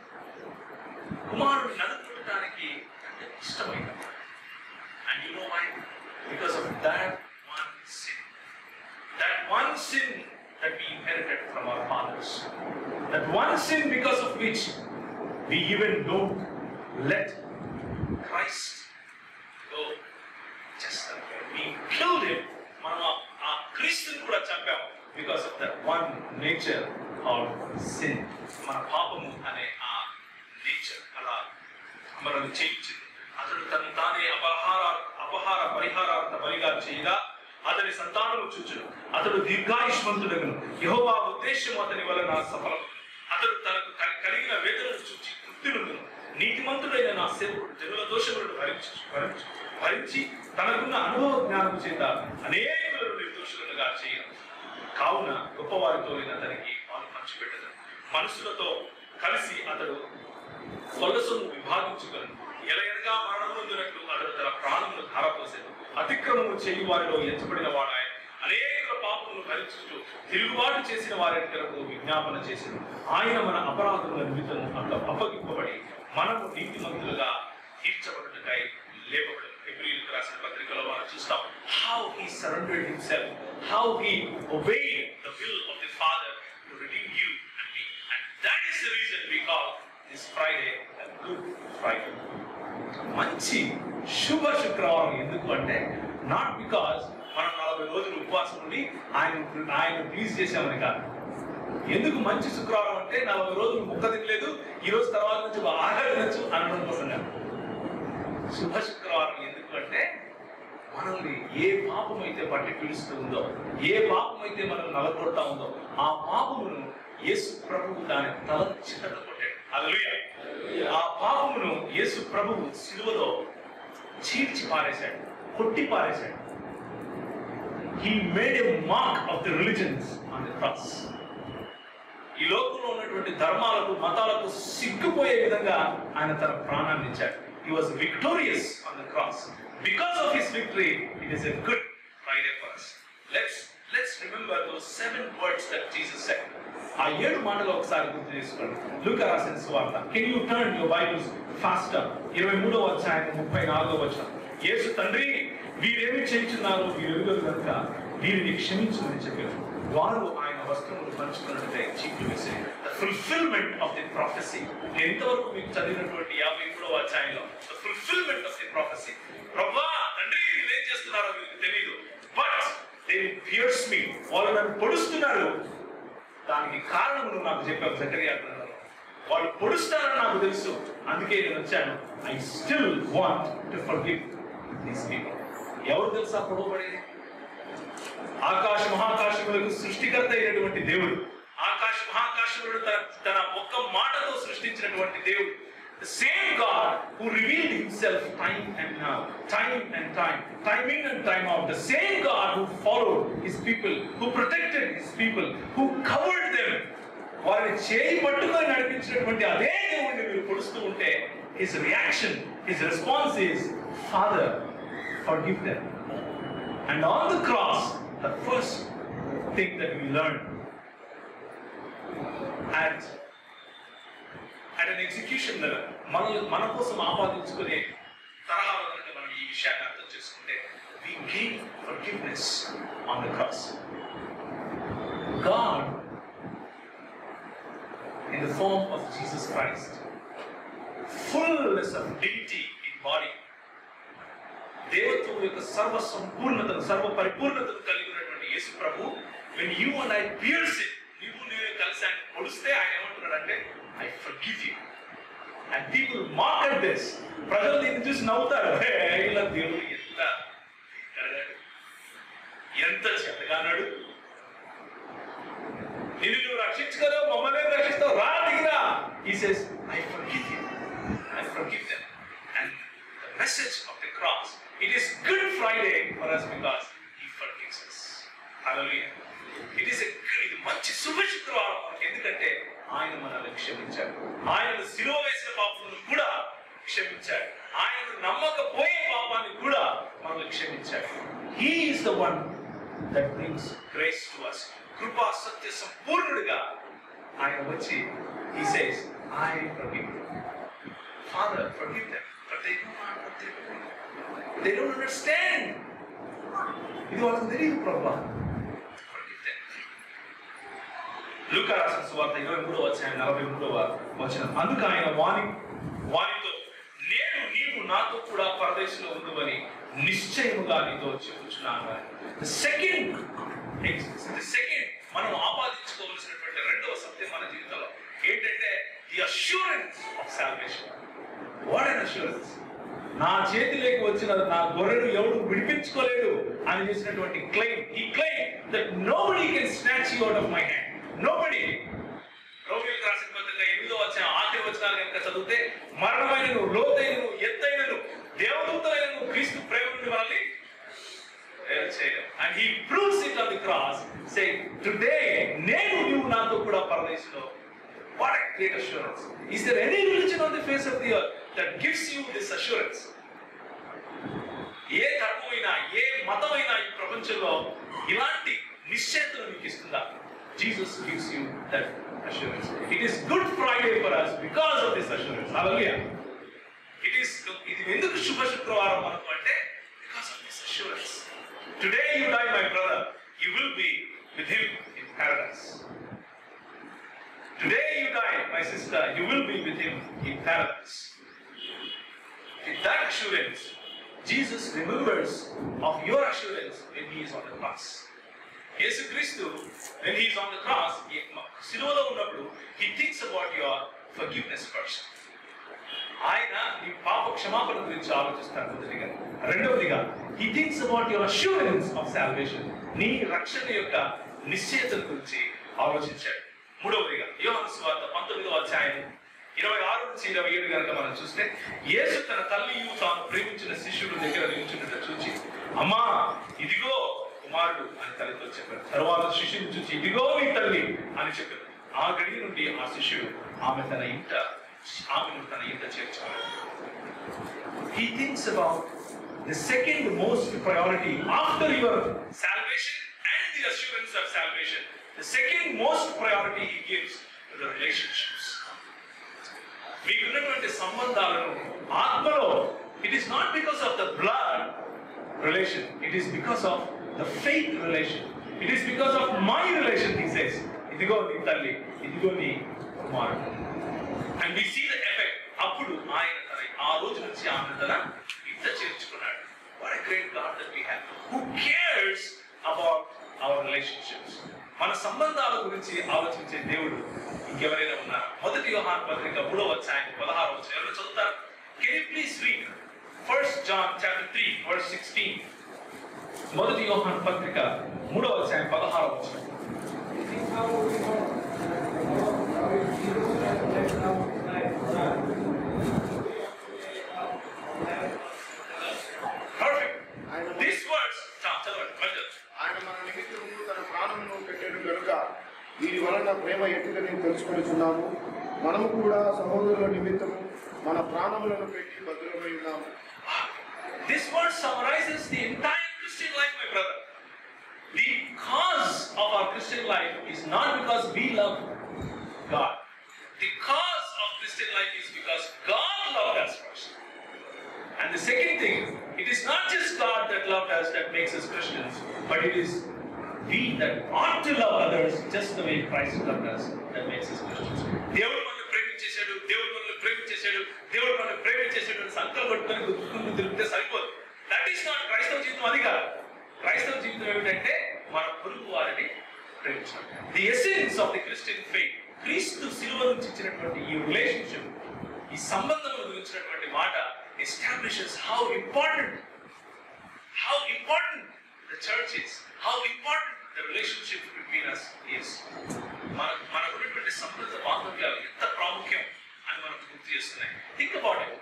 కుమారుడు నలుగు కొట్టడానికి ఇష్టమైన and you know why because of that one sin that one sin that we inherited from our fathers, that one sin because of which we even don't let Christ go. Just that we killed him. మనం ఆ- ఆ క్రీస్తుని కూడా చంపాం because of that one nature or sin మన పాపము అనే ఆ నేచర్ అలా మనల్ని చేయించింది అతడు తను తానే అపహార అపహార పరిహారార్థ బలిగా చేయగా అతని సంతానము చూచును అతడు దీర్ఘాయుష్మంతుడగను యెహోవా ఉద్దేశం అతని వలన సఫలం అతడు తనకు కలి- కలిగిన వేదనను చూచి తృప్తి నుండును నీతిమంతుడైన నా సేవకుడు జనుల దోషములను భరించి భరించి భరించి తనకున్న అనుభవ జ్ఞానము చేత అనేకులను నిర్దోషులుగా చేయను కావున గొప్పవారితో అతనికి పాలు పంచిపెట్టదు మనుషులతో కలిసి అతడు కొల్లసొమ్ము విభాగించుకొని ఎలయనగా మరణముందునట్లు అతడు తన ప్రాణమును ధారపోసేది అతిక్రమము చేయి వారిలో ఎంచబడిన వాడాయన అనేక పాపములు భరించుచు తిరుగుబాటు చేసిన వారి కొరకు విజ్ఞాపన చేసిన ఆయన మన అపరాధముల నిమిత్తము అట్లా అప్పగింపబడి మనము నీతిమంతులుగా తీర్చబడుటకై లేపబడి ఎబ్రిల్కి రాసిన పత్రికలో మనం చూస్తాం how he surrendered himself how he obeyed the will of the Father to redeem you and me. And that is the reason we call this Friday a Good Friday. మంచి శుభ శుక్రవారం ఎందుకు అంటే నాట్ బికాస్ మనం నలభై రోజులు ఉపవాసం ఉండి ఆయన ఆయన ప్లీజ్ చేసామని కాదు ఎందుకు మంచి శుక్రవారం అంటే నలభై రోజులు ముక్క తినలేదు ఈ రోజు తర్వాత నుంచి బాగా తినచ్చు అనడం కోసం కాదు శుభ శుక్రవారం ఎందుకు అంటే మనల్ని ఏ పాపం అయితే పట్టి పిలుస్తూ ఉందో ఏ పాపం అయితే మనం నలగొడతా ఉందో ఆ పాపమును యేసు ప్రభువు దాని తల చిట్టత కొట్టాడు హల్లెలూయా ఆ పాపమును యేసు ప్రభువు సిలువలో చీల్చి పారేశాడు కొట్టి పారేశాడు he made a mark of the religions on the cross ఈ లోకంలో ఉన్నటువంటి ధర్మాలకు మతాలకు సిగ్గుపోయే విధంగా ఆయన తన ప్రాణాన్ని ఇచ్చాడు he was victorious on the cross because of his victory it is a Good Friday for us let's let's remember those seven words that Jesus said ఆ ఏడు మాటలు ఒకసారి గుర్తు చేసుకోండి లూకా రాసిన సువార్త can you turn your Bibles faster ఇరవై మూడవ అధ్యాయం ముప్పై నాలుగవ వచనం యేసు తండ్రి వీరేమి చేయించున్నారు వీరెరుగరు కనుక వీరిని క్షమించమని చెప్పారు వారు ఆయన వస్త్రములు పంచుకున్నట్లయితే చీట్లు వేసే ఫుల్ఫిల్మెంట్ ఆఫ్ ది ప్రాఫెసీ ఎంతవరకు మీకు చదివినటువంటి యాభై మూడవ అధ్యాయంలో the fulfilment of the prophecy ప్రభా తండ్రి వీళ్ళు ఏం చేస్తున్నారో మీకు తెలియదు బట్ దే పియర్స్ మీ వాళ్ళు నన్ను పొడుస్తున్నారు దానికి కారణం నువ్వు నాకు చెప్పావు జకరియా గ్రంథంలో వాళ్ళు పొడుస్తారని నాకు తెలుసు అందుకే నేను వచ్చాను I still want to forgive these people ఎవరు తెలుసా పొడవబడేది ఆకాశ మహాకాశములకు సృష్టికర్త అయినటువంటి దేవుడు ఆకాశ మహాకాశములను తన తన ఒక్క మాటతో సృష్టించినటువంటి దేవుడు same God who revealed himself time and now time and time timing and time out the same God who followed his people who protected his people who covered them వారిని చేయి పట్టుకొని నడిపించినటువంటి అదే దేవుడిని మీరు పొడుస్తూ ఉంటే his reaction his response is Father forgive them And on the cross, the first thing that we learn at, at an execution level, మన మన కోసం ఆపాదించుకునే తరహాలో కనుక మనం ఈ విషయాన్ని అర్థం చేసుకుంటే we gain forgiveness on the cross. God, in the form of Jesus Christ, fullness of deity in body, దేవత్వం యొక్క సర్వ సంపూర్ణతను సర్వ పరిపూర్ణతను కలిగి ఉన్నటువంటి యేసు ప్రభు when you and I pierce it నీవు నేను కలిసి ఆయన పొడిస్తే ఆయన ఏమంటున్నాడంటే I forgive you and people mock at this ప్రజలు దీన్ని చూసి నవ్వుతారు "హే, ఇలా దేవుడు ఎంత ఎరగాడు, ఎంత చెత్తగానాడు నిన్ను నువ్వు రక్షించుకోలేవు మమ్మల్ని రక్షిస్తావు రా దిగిరా ఈ says I forgive you I forgive them and the message of the cross it is Good Friday for us because he forgives us హల్లెలూయా ఇట్ ఈస్ ఇది మంచి శుభ శుక్రవారం మనకి ఎందుకంటే ఆయన మనల్ని క్షమించాడు ఆయన శిలువ వేసిన పాపములను కూడా క్షమించాడు ఆయన నమ్మకపోయే పాపాన్ని కూడా మనల్ని క్షమించాడు he is the one that brings grace to us కృపా సత్య సంపూర్ణుడిగా ఆయన వచ్చి he says i forgive you father forgive them but they don't know what they're doing they don't understand ఇది వాళ్ళకి తెలియదు ప్రభా forgive them లూకా రాసిన సువార్త ఇరవై మూడవ అధ్యాయం నలభై మూడవ వచనం అందుకు ఆయన వాణి వానితో నేను నీవు నాతో కూడా పరదేశంలో ఉందని నిశ్చయముగా నీతో చెప్పుచున్నాను సెకండ్ సెకండ్ మనం ఆపాదించుకోవలసినటువంటి రెండవ సత్యం మన జీవితంలో ఏంటంటే the assurance of salvation what and assurance నా చేతిలోకి వచ్చిన నా గొర్రెను ఎవడు విడిపించుకోలేడు అని చేసినటువంటి క్లెయిమ్ ఈ claim that nobody can snatch you out of my hand nobody రోమిలకు రాసిన పత్రిక ఎనిమిదో వచ్చిన ఆఖరి వచనాలు కనుక చదివితే మరణమైనను లోతైనను ఎత్తైనను దేవదూతలైనను క్రీస్తు ప్రేమ నుండి మనల్ని వేరు చేయడం and he proves it on the cross say today నేను నీవు నాతో కూడా పరదేశంలో what a great assurance is there any religion on the face of the earth that gives you this assurance ఏ ధర్మమైనా ఏ మతమైనా ఈ ప్రపంచంలో ఇలాంటి నిశ్చయతను మీకు ఇస్తుందా Jesus gives you that assurance it is Good Friday for us because of this assurance హల్లెలూయా ఇట్ ఈస్ ఇది ఎందుకు శుభ శుక్రవారం మనకు అంటే because of this assurance today you die my brother you will be with him in paradise today you die my sister you will be with him in paradise With that assurance, Jesus remembers of your assurance when he is on the cross. యేసుక్రీస్తు when he is on the cross, he- శిలువలో ఉన్నప్పుడు he thinks about your forgiveness first. ఆయన నీ పాప క్షమాపణ గురించి ఆలోచిస్తాడు మొదటిగా రెండవదిగా he thinks about your assurance of salvation. నీ రక్షణ యొక్క నిశ్చయత గురించి ఆలోచించాడు మూడవదిగా యోహాను సువార్త పంతొమ్మిదవ అధ్యాయం ఇరవై ఆరు నుంచి ఇరవై ఏడు కనుక మనం చూస్తే యేసు తన తల్లియు తాను ప్రేమించిన శిష్యుడు దగ్గర నిల్చున్నట్టు చూచి అమ్మా ఇదిగో కుమారుడు అని తల్లితో చెప్పారు తర్వాత శిష్యుని చూసి ఇదిగో నీ తల్లి అని చెప్పారు ఆ గడి నుండి ఆ శిష్యుడు ఆమె తన ఇంట ఆమెను తన ఇంట చేర్చాడు he thinks about the second most priority after your salvation and the assurance of salvation. The second most priority he gives to the relationships. మీకున్నటువంటి సంబంధాలను ఆత్మలో it is not because of the blood relation. It is because of the faith relation. It is because of my relation, he says. ఇదిగో నీ తల్లి ఇదిగో నీ కుమారుడు and we see the effect అప్పుడు ఆయన తన ఆ రోజు నుంచి ఆమె తన ఇంత చేర్చుకున్నాడు what great God that we have who cares about our relationships మన సంబంధాల గురించి ఆలోచించే దేవుడు ఇంకెవరైనా ఉన్నారా మొదటి యోహాన్ పత్రిక మూడో అధ్యాయం పదహారు వచ్చాయి ఎవరు చదువుతారు can you please read first John chapter three verse sixteen మొదటి యోహాన్ పత్రిక మూడో అధ్యాయం పదహారు వచ్చాయి పర్ఫెక్ట్ దిస్ వర్డ్స్ చదవండి మధ్య ఆయన మన నిమిత్తము తన ప్రాణమును పెట్టాడు కనుక వీరి వలన ప్రేమ ఎట్టుదని తెలుసుకొనిచున్నాము మనము కూడా సహోదరుల నిమిత్తము మన ప్రాణములను పెట్టి భద్రమై ఉన్నాము This verse summarizes the entire Christian life, my brother. The cause of our Christian life is not because we love God. The cause of Christian life is because God loved us first. And the second thing, it is not just God that loved us that makes us Christians, but it is we that ought to love others just the way Christ loved us that makes us Christians. దేవుడు మనల్ని ప్రేమించేశాడు దేవుడు మనల్ని ప్రేమించేశాడు దేవుడు మనల్ని ప్రేమించేశాడు అని సంకల్పం పట్టుకొని గుర్తుకుంటూ తిరిగితే సరిపోదు దట్ ఈస్ నాట్ క్రైస్తవ జీవితం అది కాదు క్రైస్తవ జీవితం ఏమిటంటే మన పొరుగు వారిని ప్రేమించడం the essence of the Christian faith క్రీస్తు శిలువ నుంచి ఇచ్చినటువంటి ఈ రిలేషన్షిప్ ఈ సంబంధం గురించినటువంటి మాట establishes how important how important the church is, how important the relationship between us is. మన మనకు ఉన్నటువంటి సంబంధ బాంధవ్యాలు ఎంత ప్రాముఖ్యం అని మనకు గుర్తు చేస్తున్నాయి think about it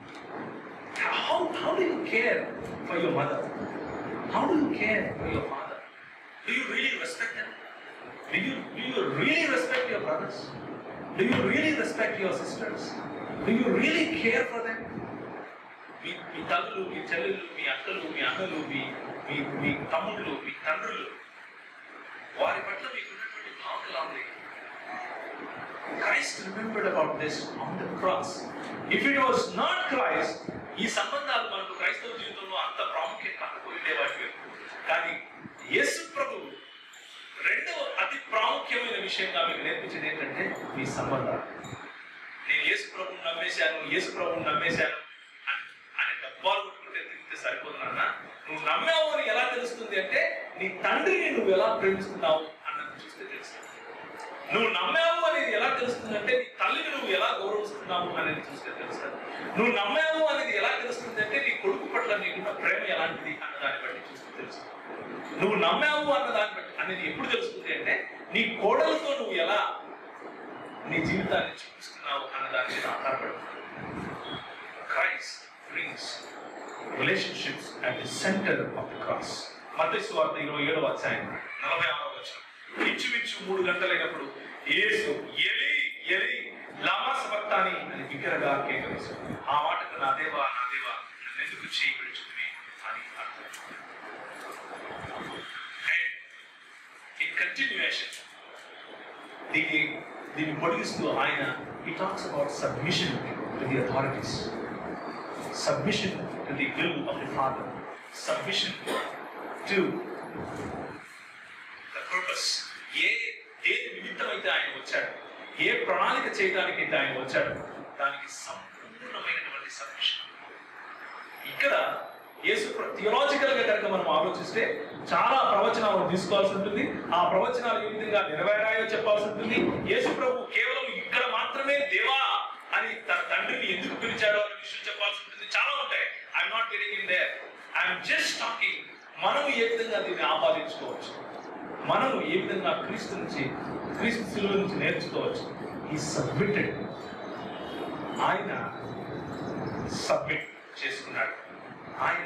how how do you care for your mother how do you care for your father do you really respect them do you do you really respect your brothers do you really respect your sisters do you really care for them మీ మీ తల్లులు మీ చెల్లెళ్ళు మీ అక్కలు మీ అన్నలు మీ మీ మీ తమ్ముళ్ళు మీ తండ్రులు వారి పట్ల మీకు ఉన్నటువంటి భావనలు ఉన్నాయి Christ remembered about this on the cross if it was not Christ ఈ సంబంధాలు మనకు క్రైస్తవ జీవితంలో అంత ప్రాముఖ్యం కాకపోయిండే వాటి కానీ యేసు ప్రభు రెండవ అతి ప్రాముఖ్యమైన విషయంగా మీకు నేర్పించేది ఏంటంటే మీ సంబంధాలు నేను యేసు ప్రభుని నమ్మేశాను యేసు ప్రభుని నమ్మేశాను అని అని డబ్బాలు కొట్టుకుంటే తిరిగితే సరిపోదు నాన్న నువ్వు నమ్మావు అని ఎలా తెలుస్తుంది అంటే నీ తండ్రిని నువ్వు ఎలా ప్రేమిస్తున్నావు అన్నది చూస్తే తెలుస్తుంది నువ్వు నమ్మావు అనేది ఎలా తెలుస్తుంది అంటే నీ తల్లిని నువ్వు ఎలా గౌరవిస్తున్నావు అనేది చూస్తే తెలుస్తుంది నువ్వు నమ్మావు అనేది ఎలా తెలుస్తుంది అంటే నీ కొడుకు పట్ల నీకున్న ప్రేమ ఎలాంటిది అన్న దాన్ని బట్టి చూస్తే తెలుస్తుంది నువ్వు నమ్మావు అన్న దాన్ని బట్టి అనేది ఎప్పుడు తెలుస్తుంది అంటే నీ కోడలతో నువ్వు ఎలా నీ జీవితాన్ని చూపిస్తున్నావు అన్న దాని మీద ఆధారపడి Christ brings relationships at the centre of the cross మతేసు వార్త ఇరవై ఏడవ అధ్యాయం నలభై ఆరవ వచ్చిన ఇంచుమించు మూడు గంటలైనప్పుడు యేసు ఎలి ఎలి లామా సబక్తాని అని బిగ్గరగా కేకవేశాడు ఆ మాటకు నా దేవా నా దేవా నన్ను ఎందుకు చేయి విడుచుకుని అని అర్థం అండ్ ఇన్ కంటిన్యూయేషన్ దీన్ని దీన్ని పొడిగిస్తూ ఆయన ఈ talks about submission to the authorities submission to the will of the Father submission to the purpose ఏ దేని నిమిత్తమైతే ఆయన వచ్చాడు ఏ ప్రణాళిక చేయడానికి అయితే ఆయన వచ్చాడు దానికి సంపూర్ణమైనటువంటి సబ్మిషన్ ఇక్కడ యేసు థియలాజికల్ గా కనుక మనం ఆలోచిస్తే చాలా ప్రవచనాలను తీసుకోవాల్సి ఉంటుంది ఆ ప్రవచనాలు ఏ విధంగా నెరవేరాయో చెప్పాల్సి ఉంటుంది యేసు ప్రభు కేవలం ఇక్కడ మాత్రమే దేవా అని తన తండ్రిని ఎందుకు పిలిచాడో అనే విషయం చెప్పాల్సి ఉంటుంది చాలా ఉంటాయి I'm not getting in there I'm just talking మనం ఏ విధంగా దీన్ని ఆపాదించుకోవచ్చు మనము ఏ విధంగా క్రీస్తు నుంచి క్రీస్తు శిలువ నుంచి నేర్చుకోవచ్చు ఈ సబ్మిటెడ్ ఆయన సబ్మిట్ చేసుకున్నాడు ఆయన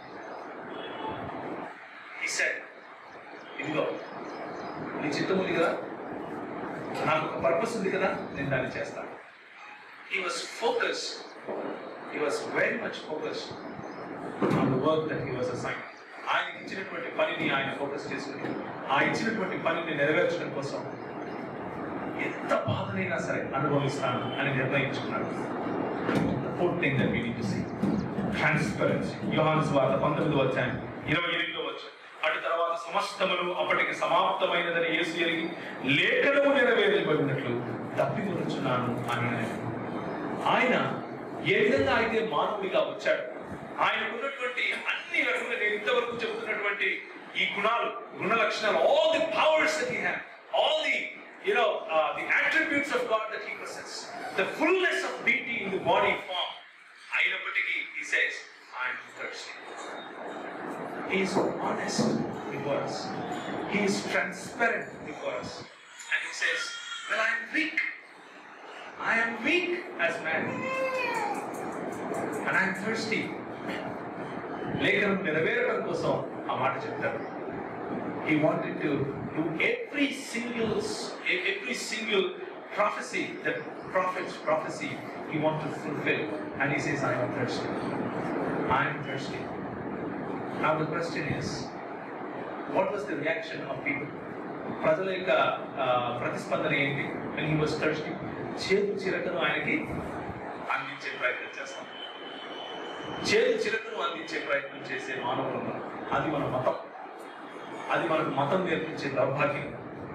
he said ఇదిగో నీ చిత్తం ఉంది కదా నాకు ఒక పర్పస్ ఉంది కదా నేను దాన్ని చేస్తాను he was focused he was very much focused on the work that he was assigned ఆయనకి ఇచ్చినటువంటి పనిని ఆయన ఫోకస్ చేసుకుని ఆ ఇచ్చినటువంటి పనిని నెరవేర్చడం కోసం ఎంత బాధనైనా సరే అనుభవిస్తాను అని నిర్ణయించుకున్నాడు the fourth thing that we need to see transparency యోహాను స్వార్థ పంతొమ్మిది వచ్చాయి ఇరవై ఎనిమిదో వచ్చు అటు తర్వాత సమస్తమును అప్పటికి సమాప్తమైనదని యేసు ఎరిగి లేఖనము నెరవేర్చబడినట్లు తప్పికొనుచున్నాను అని ఆయన. ఆయన ఏ విధంగా అయితే మానవుడిగా వచ్చాడు ఆయనకున్నటువంటి అన్ని రకముల నేను ఇంతవరకు చెబుతున్నటువంటి ఈ గుణాలు గుణ లక్షణాలు all the powers that he have all the you know uh, the attributes of God that he possesses the fullness of deity in the body form అయినప్పటికీ he says I am thirsty he is honest before us he is transparent before us and he says well I am weak I am weak as man and I am thirsty లేఖనం నెరవేరడం కోసం ఆ మాట చెప్తాడు he wanted to do every single every single prophecy that prophet's prophecy he wanted to fulfill and he says i am thirsty i am thirsty now the question is what was the reaction of people ప్రజల యొక్క ఆ, ప్రతిస్పందన ఏంటి when he was thirsty చేదు చిరకను ఆయనకి అందించే ప్రయత్నం చేస్తాం చేదు చిరకను అందించే ప్రయత్నం చేసే మానవులు ఉన్నారు. అది మన మతం అది మనకు మతం నేర్పించే దౌర్భాగ్యం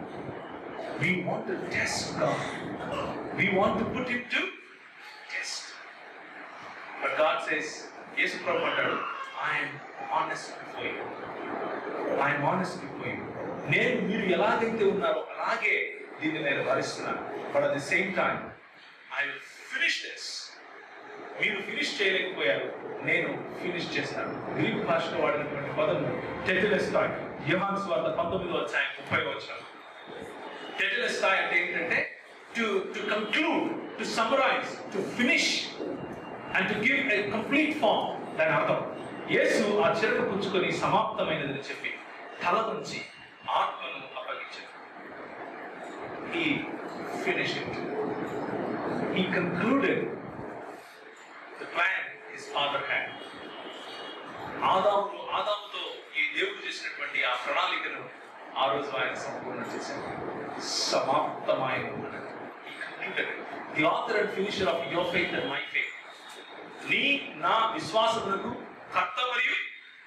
we want to test God we want to put him to test but God says యేసు ప్రభు అంటాడు I'm honest before you I'm honest before you నేను మీరు ఎలాగైతే ఉన్నారో అలాగే దీన్ని నేను భరిస్తున్నాను but at the same time I will finish this మీరు ఫినిష్ చేయలేకపోయారు నేను ఫినిష్ చేస్తాను గ్రీక్ భాషలో వాడినటువంటి పదము టెటిలెస్టాయ్ యోహాను స్వార్థ పంతొమ్మిదో అధ్యాయం ముప్పై వచ్చాను టెటిలెస్టాయ్ అంటే ఏంటంటే to to conclude to summarise to finish and to give a complete form దాని అర్థం యేసు ఆ చిరక పుచ్చుకొని సమాప్తమైనదని చెప్పి తల నుంచి ఆత్మను అప్పగించాడు he finished it he concluded the plan his father had ఆదాము ఆదాముతో ఈ దేవుడు చేసినటువంటి ఆ ప్రణాళికను ఆ రోజు ఆయన సంపూర్ణ చేశాడు సమాప్తమైన the author and finisher of your faith and my faith నీ నా విశ్వాసములకు కర్త మరియు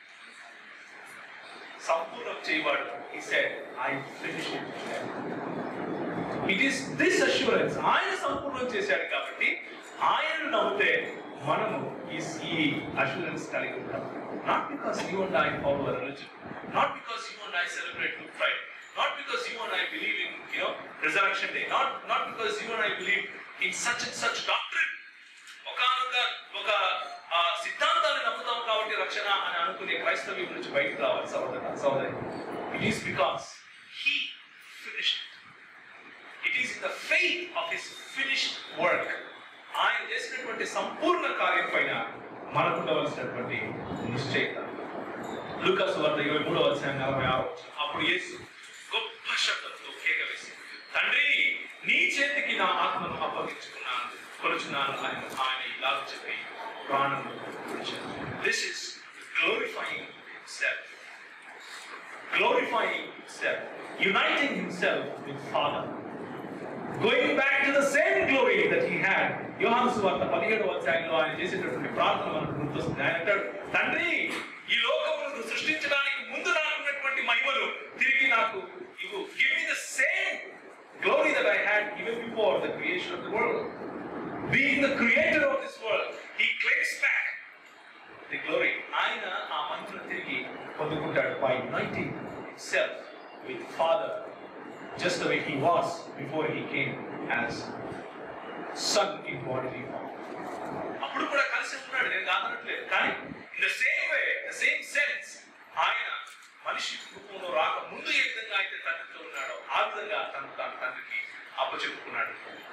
సంపూర్ణం చేయవాడు he said i finished it it is this assurance ఆయన సంపూర్ణం చేశాడు కాబట్టి ఆయనను నమ్మితే మనము ఈ ఈ అష్యూరెన్స్ కలిగి ఉంటాం not because you and I follow religion not because you and I celebrate Good Friday not because you and I believe in you know resurrection day not not because you and I believe in such and such doctrine ఒకనొక ఒక ఆ, సిద్ధాంతాన్ని నమ్ముతాం కాబట్టి రక్షణ అని అనుకునే క్రైస్తవ్యం నుంచి బయటకు రావాలి సహోదర సహోదరి it is because he finished it is in the faith of his finished work ఆయన చేసినటువంటి సంపూర్ణ కార్యం పైన మనకు ఉండవలసినటువంటి నిశ్చయిత లూకాసు వార్త ఇరవై మూడవ అధ్యాయం నలభై ఆరు అప్పుడు యేసు గొప్ప శబ్దంతో కేక వేసి తండ్రి నీ చేతికి నా ఆత్మను అప్పగించుకున్నాను కొలుచున్నాను అని ఆయన ఇలా చెప్పి ప్రాణం this is glorifying self glorifying himself, uniting himself with Father, going back to the same glory that he had. యోహాను సువార్త పదిహేడవ అధ్యాయంలో ఆయన చేసేటటువంటి ప్రార్థన మనకు గుర్తొస్తుంది ఆయన అంటాడు తండ్రి ఈ లోకమును సృష్టించడానికి ముందు నాకున్నటువంటి మహిమలు తిరిగి నాకు ఇవ్వు give me the same glory that I had even before the creation of the world being the creator of this world he claims back the glory ఆయన ఆ మంత్రం తిరిగి పొందుకుంటాడు by uniting himself with father just the way he was before he came as son in body form అప్పుడు కూడా కలిసి ఉన్నాడు నేను కాదనట్లేదు కానీ in the same way the same sense ఆయన మనిషి రూపంలో రాక ముందు ఏ విధంగా అయితే తండ్రితో ఉన్నాడో ఆ విధంగా తను తన తండ్రికి అప్పచెప్పుకున్నాడు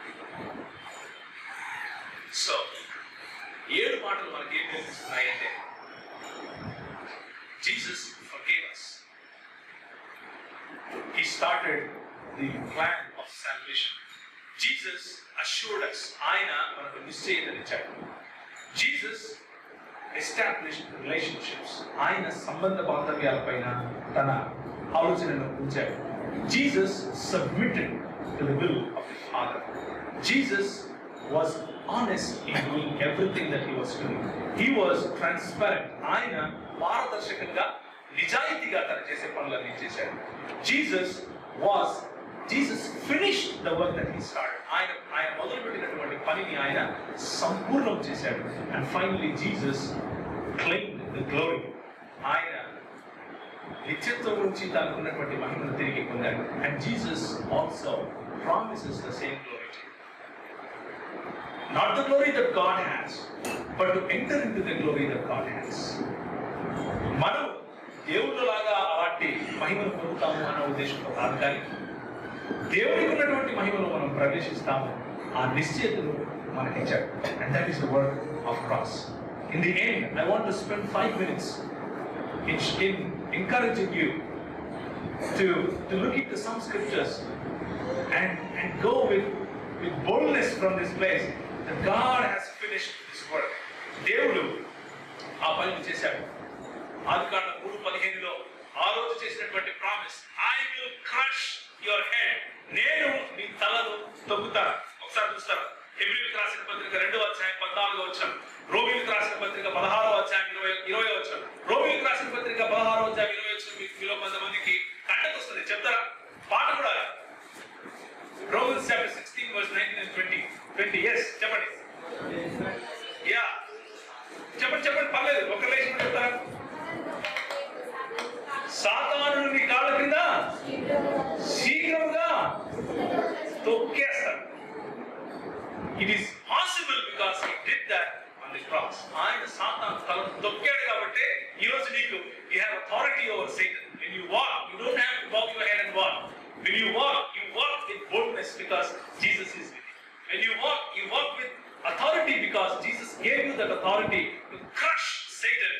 సో ఏడు మాటలు మనకి ఏం నేర్పిస్తున్నాయి అంటే Jesus forgave us. He started the plan of salvation. Jesus assured us. ఆయన మనకు నిశ్చయితనిచ్చాడు జీసస్ ఎస్టాబ్లిష్డ్ రిలేషన్షిప్స్ ఆయన సంబంధ బాంధవ్యాలపైన తన ఆలోచనను ఉంచాడు Jesus submitted to the will of the Father Jesus was honest in doing everything that he was doing. He was transparent. ఆయన పారదర్శకంగా నిజాయితీగా తను చేసే పనులన్నీ చేశాడు Jesus was Jesus finish the work that he start ఆయన ఆయన మొదలుపెట్టినటువంటి పనిని ఆయన సంపూర్ణం చేశాడు and finally Jesus claim the glory ఆయన నిత్యత్వం నుంచి దానికి ఉన్నటువంటి మహిమను తిరిగి పొందాడు and Jesus also promises the same glory not the glory that God has but to enter in to the glory that God has మనం దేవుళ్ళలాగా అలాంటి మహిమను పొందుతాము అన్న ఉద్దేశంతో కాదు కానీ దేవుడికి ఉన్నటువంటి మహిమను మనం ప్రవేశిస్తాము ఆ నిశ్చయతను మనకి ఇచ్చాడు and that is the work of cross in the end I want to spend five minutes in, in encouraging you to, to look into some scriptures and, and go with, with boldness from this place that God has finished this work. దేవుడు ఆ పని చేశాడు ఆది కాండ మూడు పదిహేనులో ఆ రోజు చేసినటువంటి promise I will crush your head నేను నీ తలను తొక్కుతాను ఒకసారి చూస్తారా హెబ్రిల్కి రాసిన పత్రిక రెండవ అధ్యాయం పద్నాలుగో వచ్చాం రోమిల్కి రాసిన పత్రిక పదహారో అధ్యాయం ఇరవై ఇరవై వచ్చాం రోమిల్కి రాసిన పత్రిక పదహారో అధ్యాయం ఇరవై వచ్చిన మీలో కొంతమందికి కంటకు వస్తుంది చెప్తారా పాట కూడా Romans chapter sixteen verse nineteen and twenty twenty yes చెప్పండి యా చెప్పండి చెప్పండి పర్లేదు ఒక లేచి చెప్తారా సాతాను నీ కాళ్ళ కింద శీఘ్రముగా తొక్కేస్తాడు it is possible because he did that on the cross ఆయన సాతాను తలను తొక్కాడు కాబట్టి ఈ రోజు నీకు you have authority over Satan when you walk you don't have to walk your head and walk when you walk you walk with boldness because Jesus is with you when you walk you walk with authority because Jesus gave you that authority to crush Satan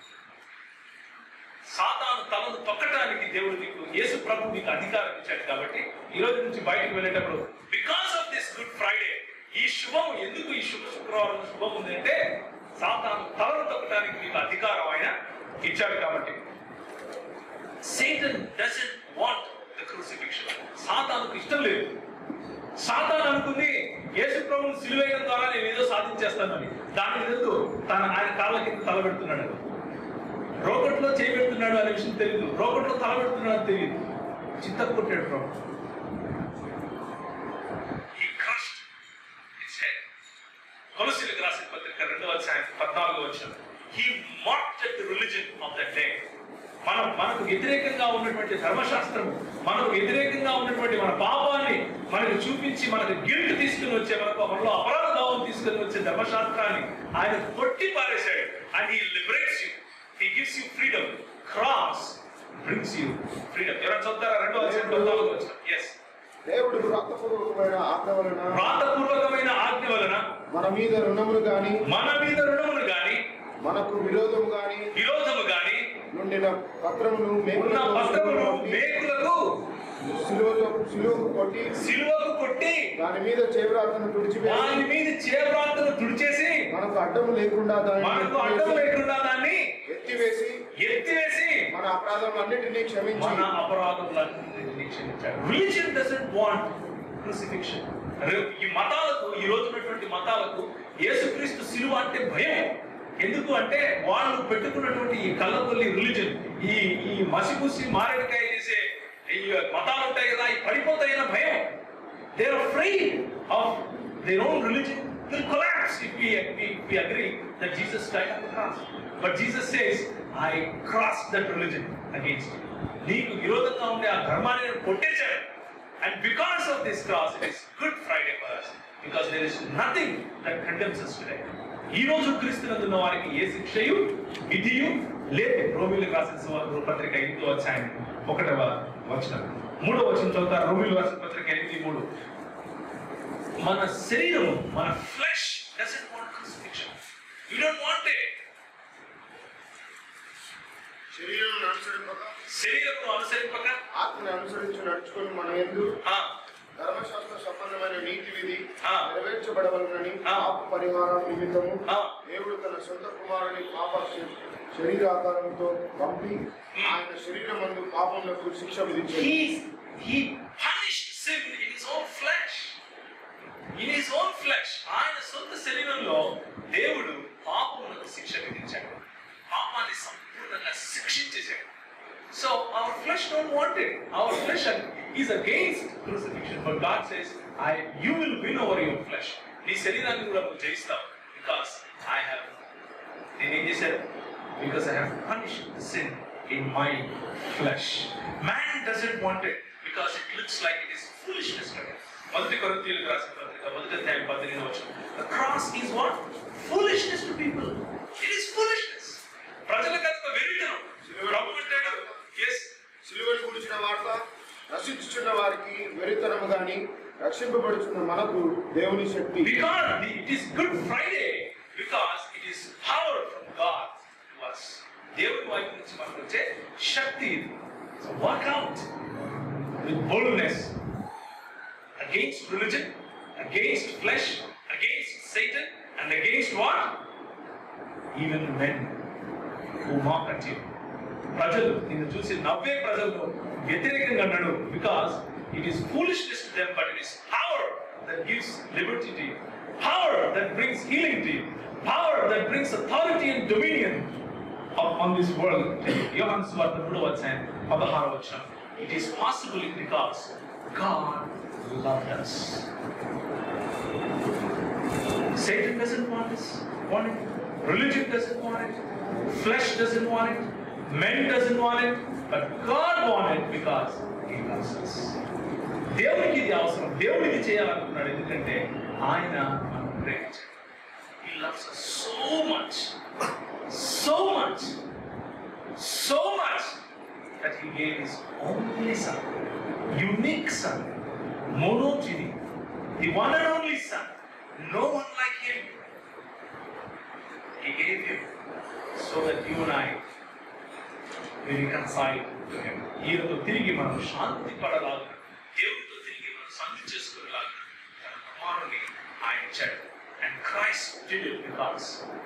సాతాను తలను తొక్కటానికి దేవుడు నీకు యేసు ప్రభు నీకు అధికారం ఇచ్చాడు కాబట్టి ఈ రోజు నుంచి బయటకు వెళ్ళేటప్పుడు because of this Good Friday ఈ శుభం ఎందుకు ఈ శుభ శుక్రవారం శుభం ఉంది అంటే సాతాను తలను తొక్కటానికి నీకు అధికారం ఆయన ఇచ్చాడు కాబట్టి Satan doesn't want the crucifixion సాతానుకు ఇష్టం లేదు సాతాన్ అనుకుంది యేసు ప్రభుని సిలువేయడం ద్వారా నేను ఏదో సాధించేస్తానని దాని ఎందుకు తన ఆయన కాళ్ళ కింద తలబెడుతున్నాడు రోకట్లో చేయబెడుతున్నాడు అనే విషయం తెలియదు రోకట్లో తలబెడుతున్నాడు అని తెలియదు చిత్త కొట్టాడు ప్రభు He crushed his head. కొలసీలకు రాసిన పత్రిక రెండవ అధ్యాయం పద్నాలుగు వచ్చిన he mocked the religion of that day మనం మనకు వ్యతిరేకంగా ఉన్నటువంటి ధర్మశాస్త్రం మనకు వ్యతిరేకంగా ఉన్నటువంటి మన పాపాన్ని మనకు చూపించి మనకు గిల్ట్ తీసుకుని వచ్చే మనకు మనలో అపరాధ భావం తీసుకుని వచ్చే ధర్మశాస్త్రాన్ని ఆయన కొట్టి పారేశాడు and he liberates you he gives you freedom cross brings you freedom ఎవరైనా చదువుతారా రెండో అధ్యాయం పద్నాలుగు వచ్చిన ఎస్ దేవుడు వ్రాతపూర్వకమైన ఆజ్ఞ వలన వ్రాతపూర్వకమైన ఆజ్ఞ వలన మన మీద రుణములు గాని మన మీద రుణములు గాని మనకు విరోధము గాని విరోధము గాని నుండిన పత్రములు ఉన్న మేకులతో పత్రములు సిలువకు మేకులకు సిలువతో సిలువకు కొట్టి సిలువకు కొట్టి దాని మీద చేవ్రాతను దాని తుడిచివేసి మీద చేప్రాంతను తుడిచేసి మనకు అడ్డము లేకుండా దాన్ని మనకు అడ్డం ఎత్తివేసి- లేకుండా దాన్ని ఎత్తివేసి ఎత్తివేసి మన అపరాధములన్నిటినీ క్షమించి మన అపరాధములన్నింటినీ క్షమించాడు రిలీజియన్ డజంట్ వాంట్ క్రూసిఫిక్షన్ ఈ మతాలకు ఈ రోజు ఉన్నటువంటి మతాలకు యేసుక్రీస్తు సిలువ అంటే భయం ఎందుకు అంటే వాళ్ళు పెట్టుకున్నటువంటి ఈ కళ్ళకొల్లి రిలీజన్ ఈ ఈ మసిపూసి మారేడుకాయ చేసే ఈ మతాలు ఉంటాయి కదా ఈ పడిపోతాయన్న భయం they are afraid of their own religion will collapse if we, we, we agree that Jesus died on the cross. But Jesus says, I crossed that religion against you. నీకు విరోధంగా ఉండే ఆ ధర్మాన్ని నేను కొట్టేశాను and because of this cross it is Good Friday for us because there is nothing that condemns us today ఈ రోజు క్రీస్తునందున్న వారికి ఏ శిక్షయు విధియు లేదు రోమిలకు రాసిన సువార్త పత్రిక ఎనిమిదో అధ్యాయం ఒకటవ వచనం మూడో వచనం చదువుతారు రోమిలు రాసిన పత్రిక ఎనిమిది మూడు మన శరీరము మన flesh doesn't want crucifixion you don't want it శరీరం అనుసరింపక శరీరమును అనుసరింపక ఆత్మని అనుసరించి నడుచుకొని మన ఎందు ఆ, ధర్మశాస్త్ర సంబంధమైన నీతి విధి ఆ. నెరవేర్చబడవలనని ఆ. పాప పరిహారం నిమిత్తము ఆ. దేవుడు తన సొంత కుమారుని పాప శ- శరీరాకారంతో పంపి ఆయన శరీరమందు పాపములకు శిక్ష విధించాడు he he punished sin in his own flesh in his own flesh ఆయన సొంత flesh don't want it. Our flesh is against crucifixion. But God says, I you will win over your flesh. నీ శరీరాన్ని కూడా నువ్వు జయిస్తావు because I have నేను ఏం చేశాను because I have punished the sin in my flesh man doesn't want it because it looks like it is foolishness కదా మొదటి కొరింథీయులకు రాసిన పత్రిక మొదటి అధ్యాయం పద్దెనిమిది వచ్చిన the cross is what foolishness to people it is foolishness ప్రజలకు అది ఒక వెరితనం ప్రభు అంటాడు ఎస్ సిలువను గురించిన వార్త నశించుచున్న వారికి వెరితనము గాని రక్షింపబడుచున్న మనకు దేవుని శక్తి Because the- it is Good Friday, because it is power from God to us. దేవుని వైపు నుంచి మనకు వచ్చే శక్తి ఇది so work out with boldness against religion against flesh against Satan and against what even men who mock at you ప్రజలు నిన్ను చూసి నవ్వే ప్రజలకు వ్యతిరేకంగా అన్నాడు because it is foolishness to them but it is power that gives liberty to power that brings healing to power that brings authority and dominion on this world Yohan సువార్త మూడవ అధ్యాయం పదహారు వచ్చిన it is possible because God loved us. Satan doesn't want this, want it. Religion doesn't want it. Flesh doesn't want it. Men doesn't want it. But God wanted it because He loves us. దేవునికి ఇది అవసరం దేవుడు ఇది చేయాలనుకున్నాడు ఎందుకంటే ఆయన మనం ప్రేమించాడు He loves us so much, so much, so much that He gave His only Son, unique Son, monogeny, the one and only Son, no one like Him. He gave Him so that you and I will reconcile to Him. ఈయనతో తిరిగి మనం శాంతి పడలాగా దేవుడితో తిరిగి మనం సంధి చేసుకునేలాగా తన కుమారుని ఆయన ఇచ్చాడు and Christ did it because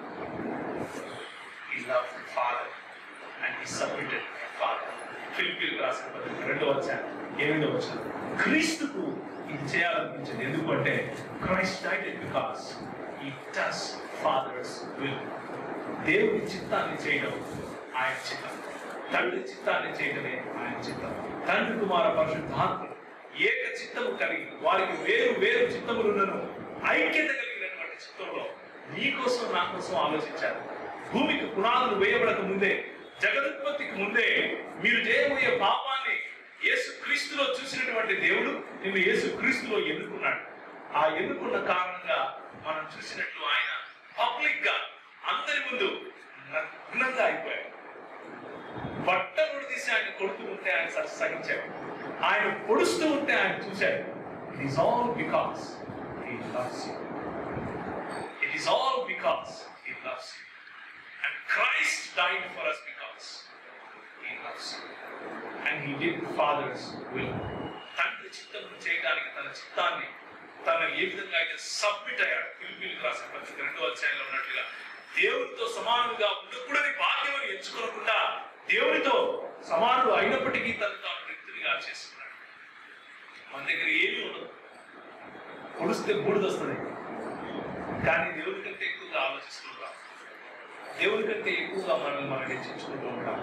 he loved the Father and he submitted to the Father. ఫిలిపిలకు రాసిన పత్రిక రెండో వచ్చాను ఎనిమిదో వచ్చాను క్రీస్తుకు ఇది చేయాలనిపించింది ఎందుకంటే Christ did it because he does Father's will దేవుని చిత్తాన్ని చేయడం ఆయన చిత్తం తండ్రి చిత్తాన్ని చేయడమే ఆయన చిత్తం తండ్రి కుమార పరిశుద్ధాత్మ ఏక చిత్తము కలిగి వారికి వేరు వేరు చిత్తములున్నను ఐక్యత కలిగినటువంటి చిత్తంలో నీ కోసం నా కోసం ఆలోచించారు భూమికి పునాదులు వేయబడక ముందే జగదుత్పత్తికి ముందే మీరు చేయబోయే పాపాన్ని యేసు క్రీస్తులో చూసినటువంటి దేవుడు నిన్ను యేసు క్రీస్తులో ఎన్నుకున్నాడు ఆ ఎన్నుకున్న కారణంగా మనం చూసినట్లు ఆయన పబ్లిక్ గా అందరి ముందు నగ్నంగా అయిపోయాడు బట్టలు తీసి ఆయన కొడుతూ ఉంటే ఆయన స- సహించాడు ఆయన పొడుస్తూ ఉంటే ఆయన చూశాడు it is all because he loves you it is all because he loves you and Christ died for us because he loves you and he did Father's will తండ్రి చిత్తం చేయడానికి తన చిత్తాన్ని తను ఏ విధంగా అయితే సబ్మిట్ అయ్యాడు పిలిపిలికి రాసిన పత్రిక రెండో అధ్యాయంలో ఉన్నట్లుగా దేవునితో సమానంగా ఉండకూడని భాగ్యం ఎంచుకోకుండా దేవునితో సమానుడు అయినప్పటికీ తను తాను వ్యక్తిగా చేసుకున్నాడు మన దగ్గర ఏమీ ఉండదు పొడిస్తే బూడిద వస్తుంది కానీ దేవుని కంటే ఎక్కువగా ఆలోచిస్తుంటాం దేవుని కంటే ఎక్కువగా మనల్ని మనం హెచ్చించుకుంటూ ఉంటాం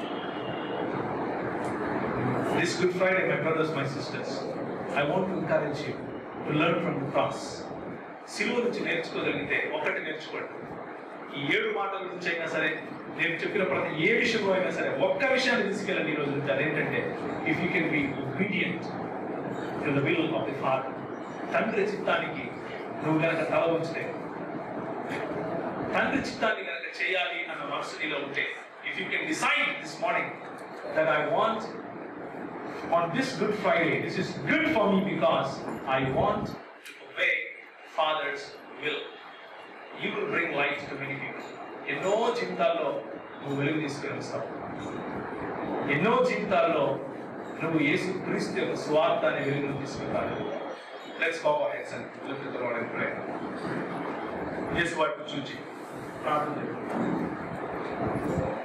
This Good Friday, my brothers, my sisters, I want to encourage you to learn from the cross. సిలువ నుంచి నేర్చుకోగలిగితే ఒకటి నేర్చుకోండి ఈ ఏడు మాటల నుంచి అయినా సరే నేను చెప్పిన ప్రతి ఏ విషయంలో అయినా సరే ఒక్క విషయాన్ని తీసుకెళ్ళండి ఈ రోజు నుంచి అదేంటంటే if you can be obedient to the will of the Father తండ్రి చిత్తానికి నువ్వు గనక తల ఉంచితే తండ్రి చిత్తాన్ని గనక చేయాలి అన్న మనసు నీలో ఉంటే if you can decide this morning that I want on this Good Friday, this is good for me because I want to obey Father's will. You will bring light to many people. ఎన్నో జీవితాల్లో నువ్వు వెలుగు తీసుకెళ్ళిస్తావు ఎన్నో జీవితాల్లో నువ్వు యేసు క్రీస్తు యొక్క స్వార్థాన్ని వెలుగును తీసుకెళ్తాడు let's bow our heads and lift the Lord and pray యేసు వైపు చూచి ప్రార్థన చేద్దాం.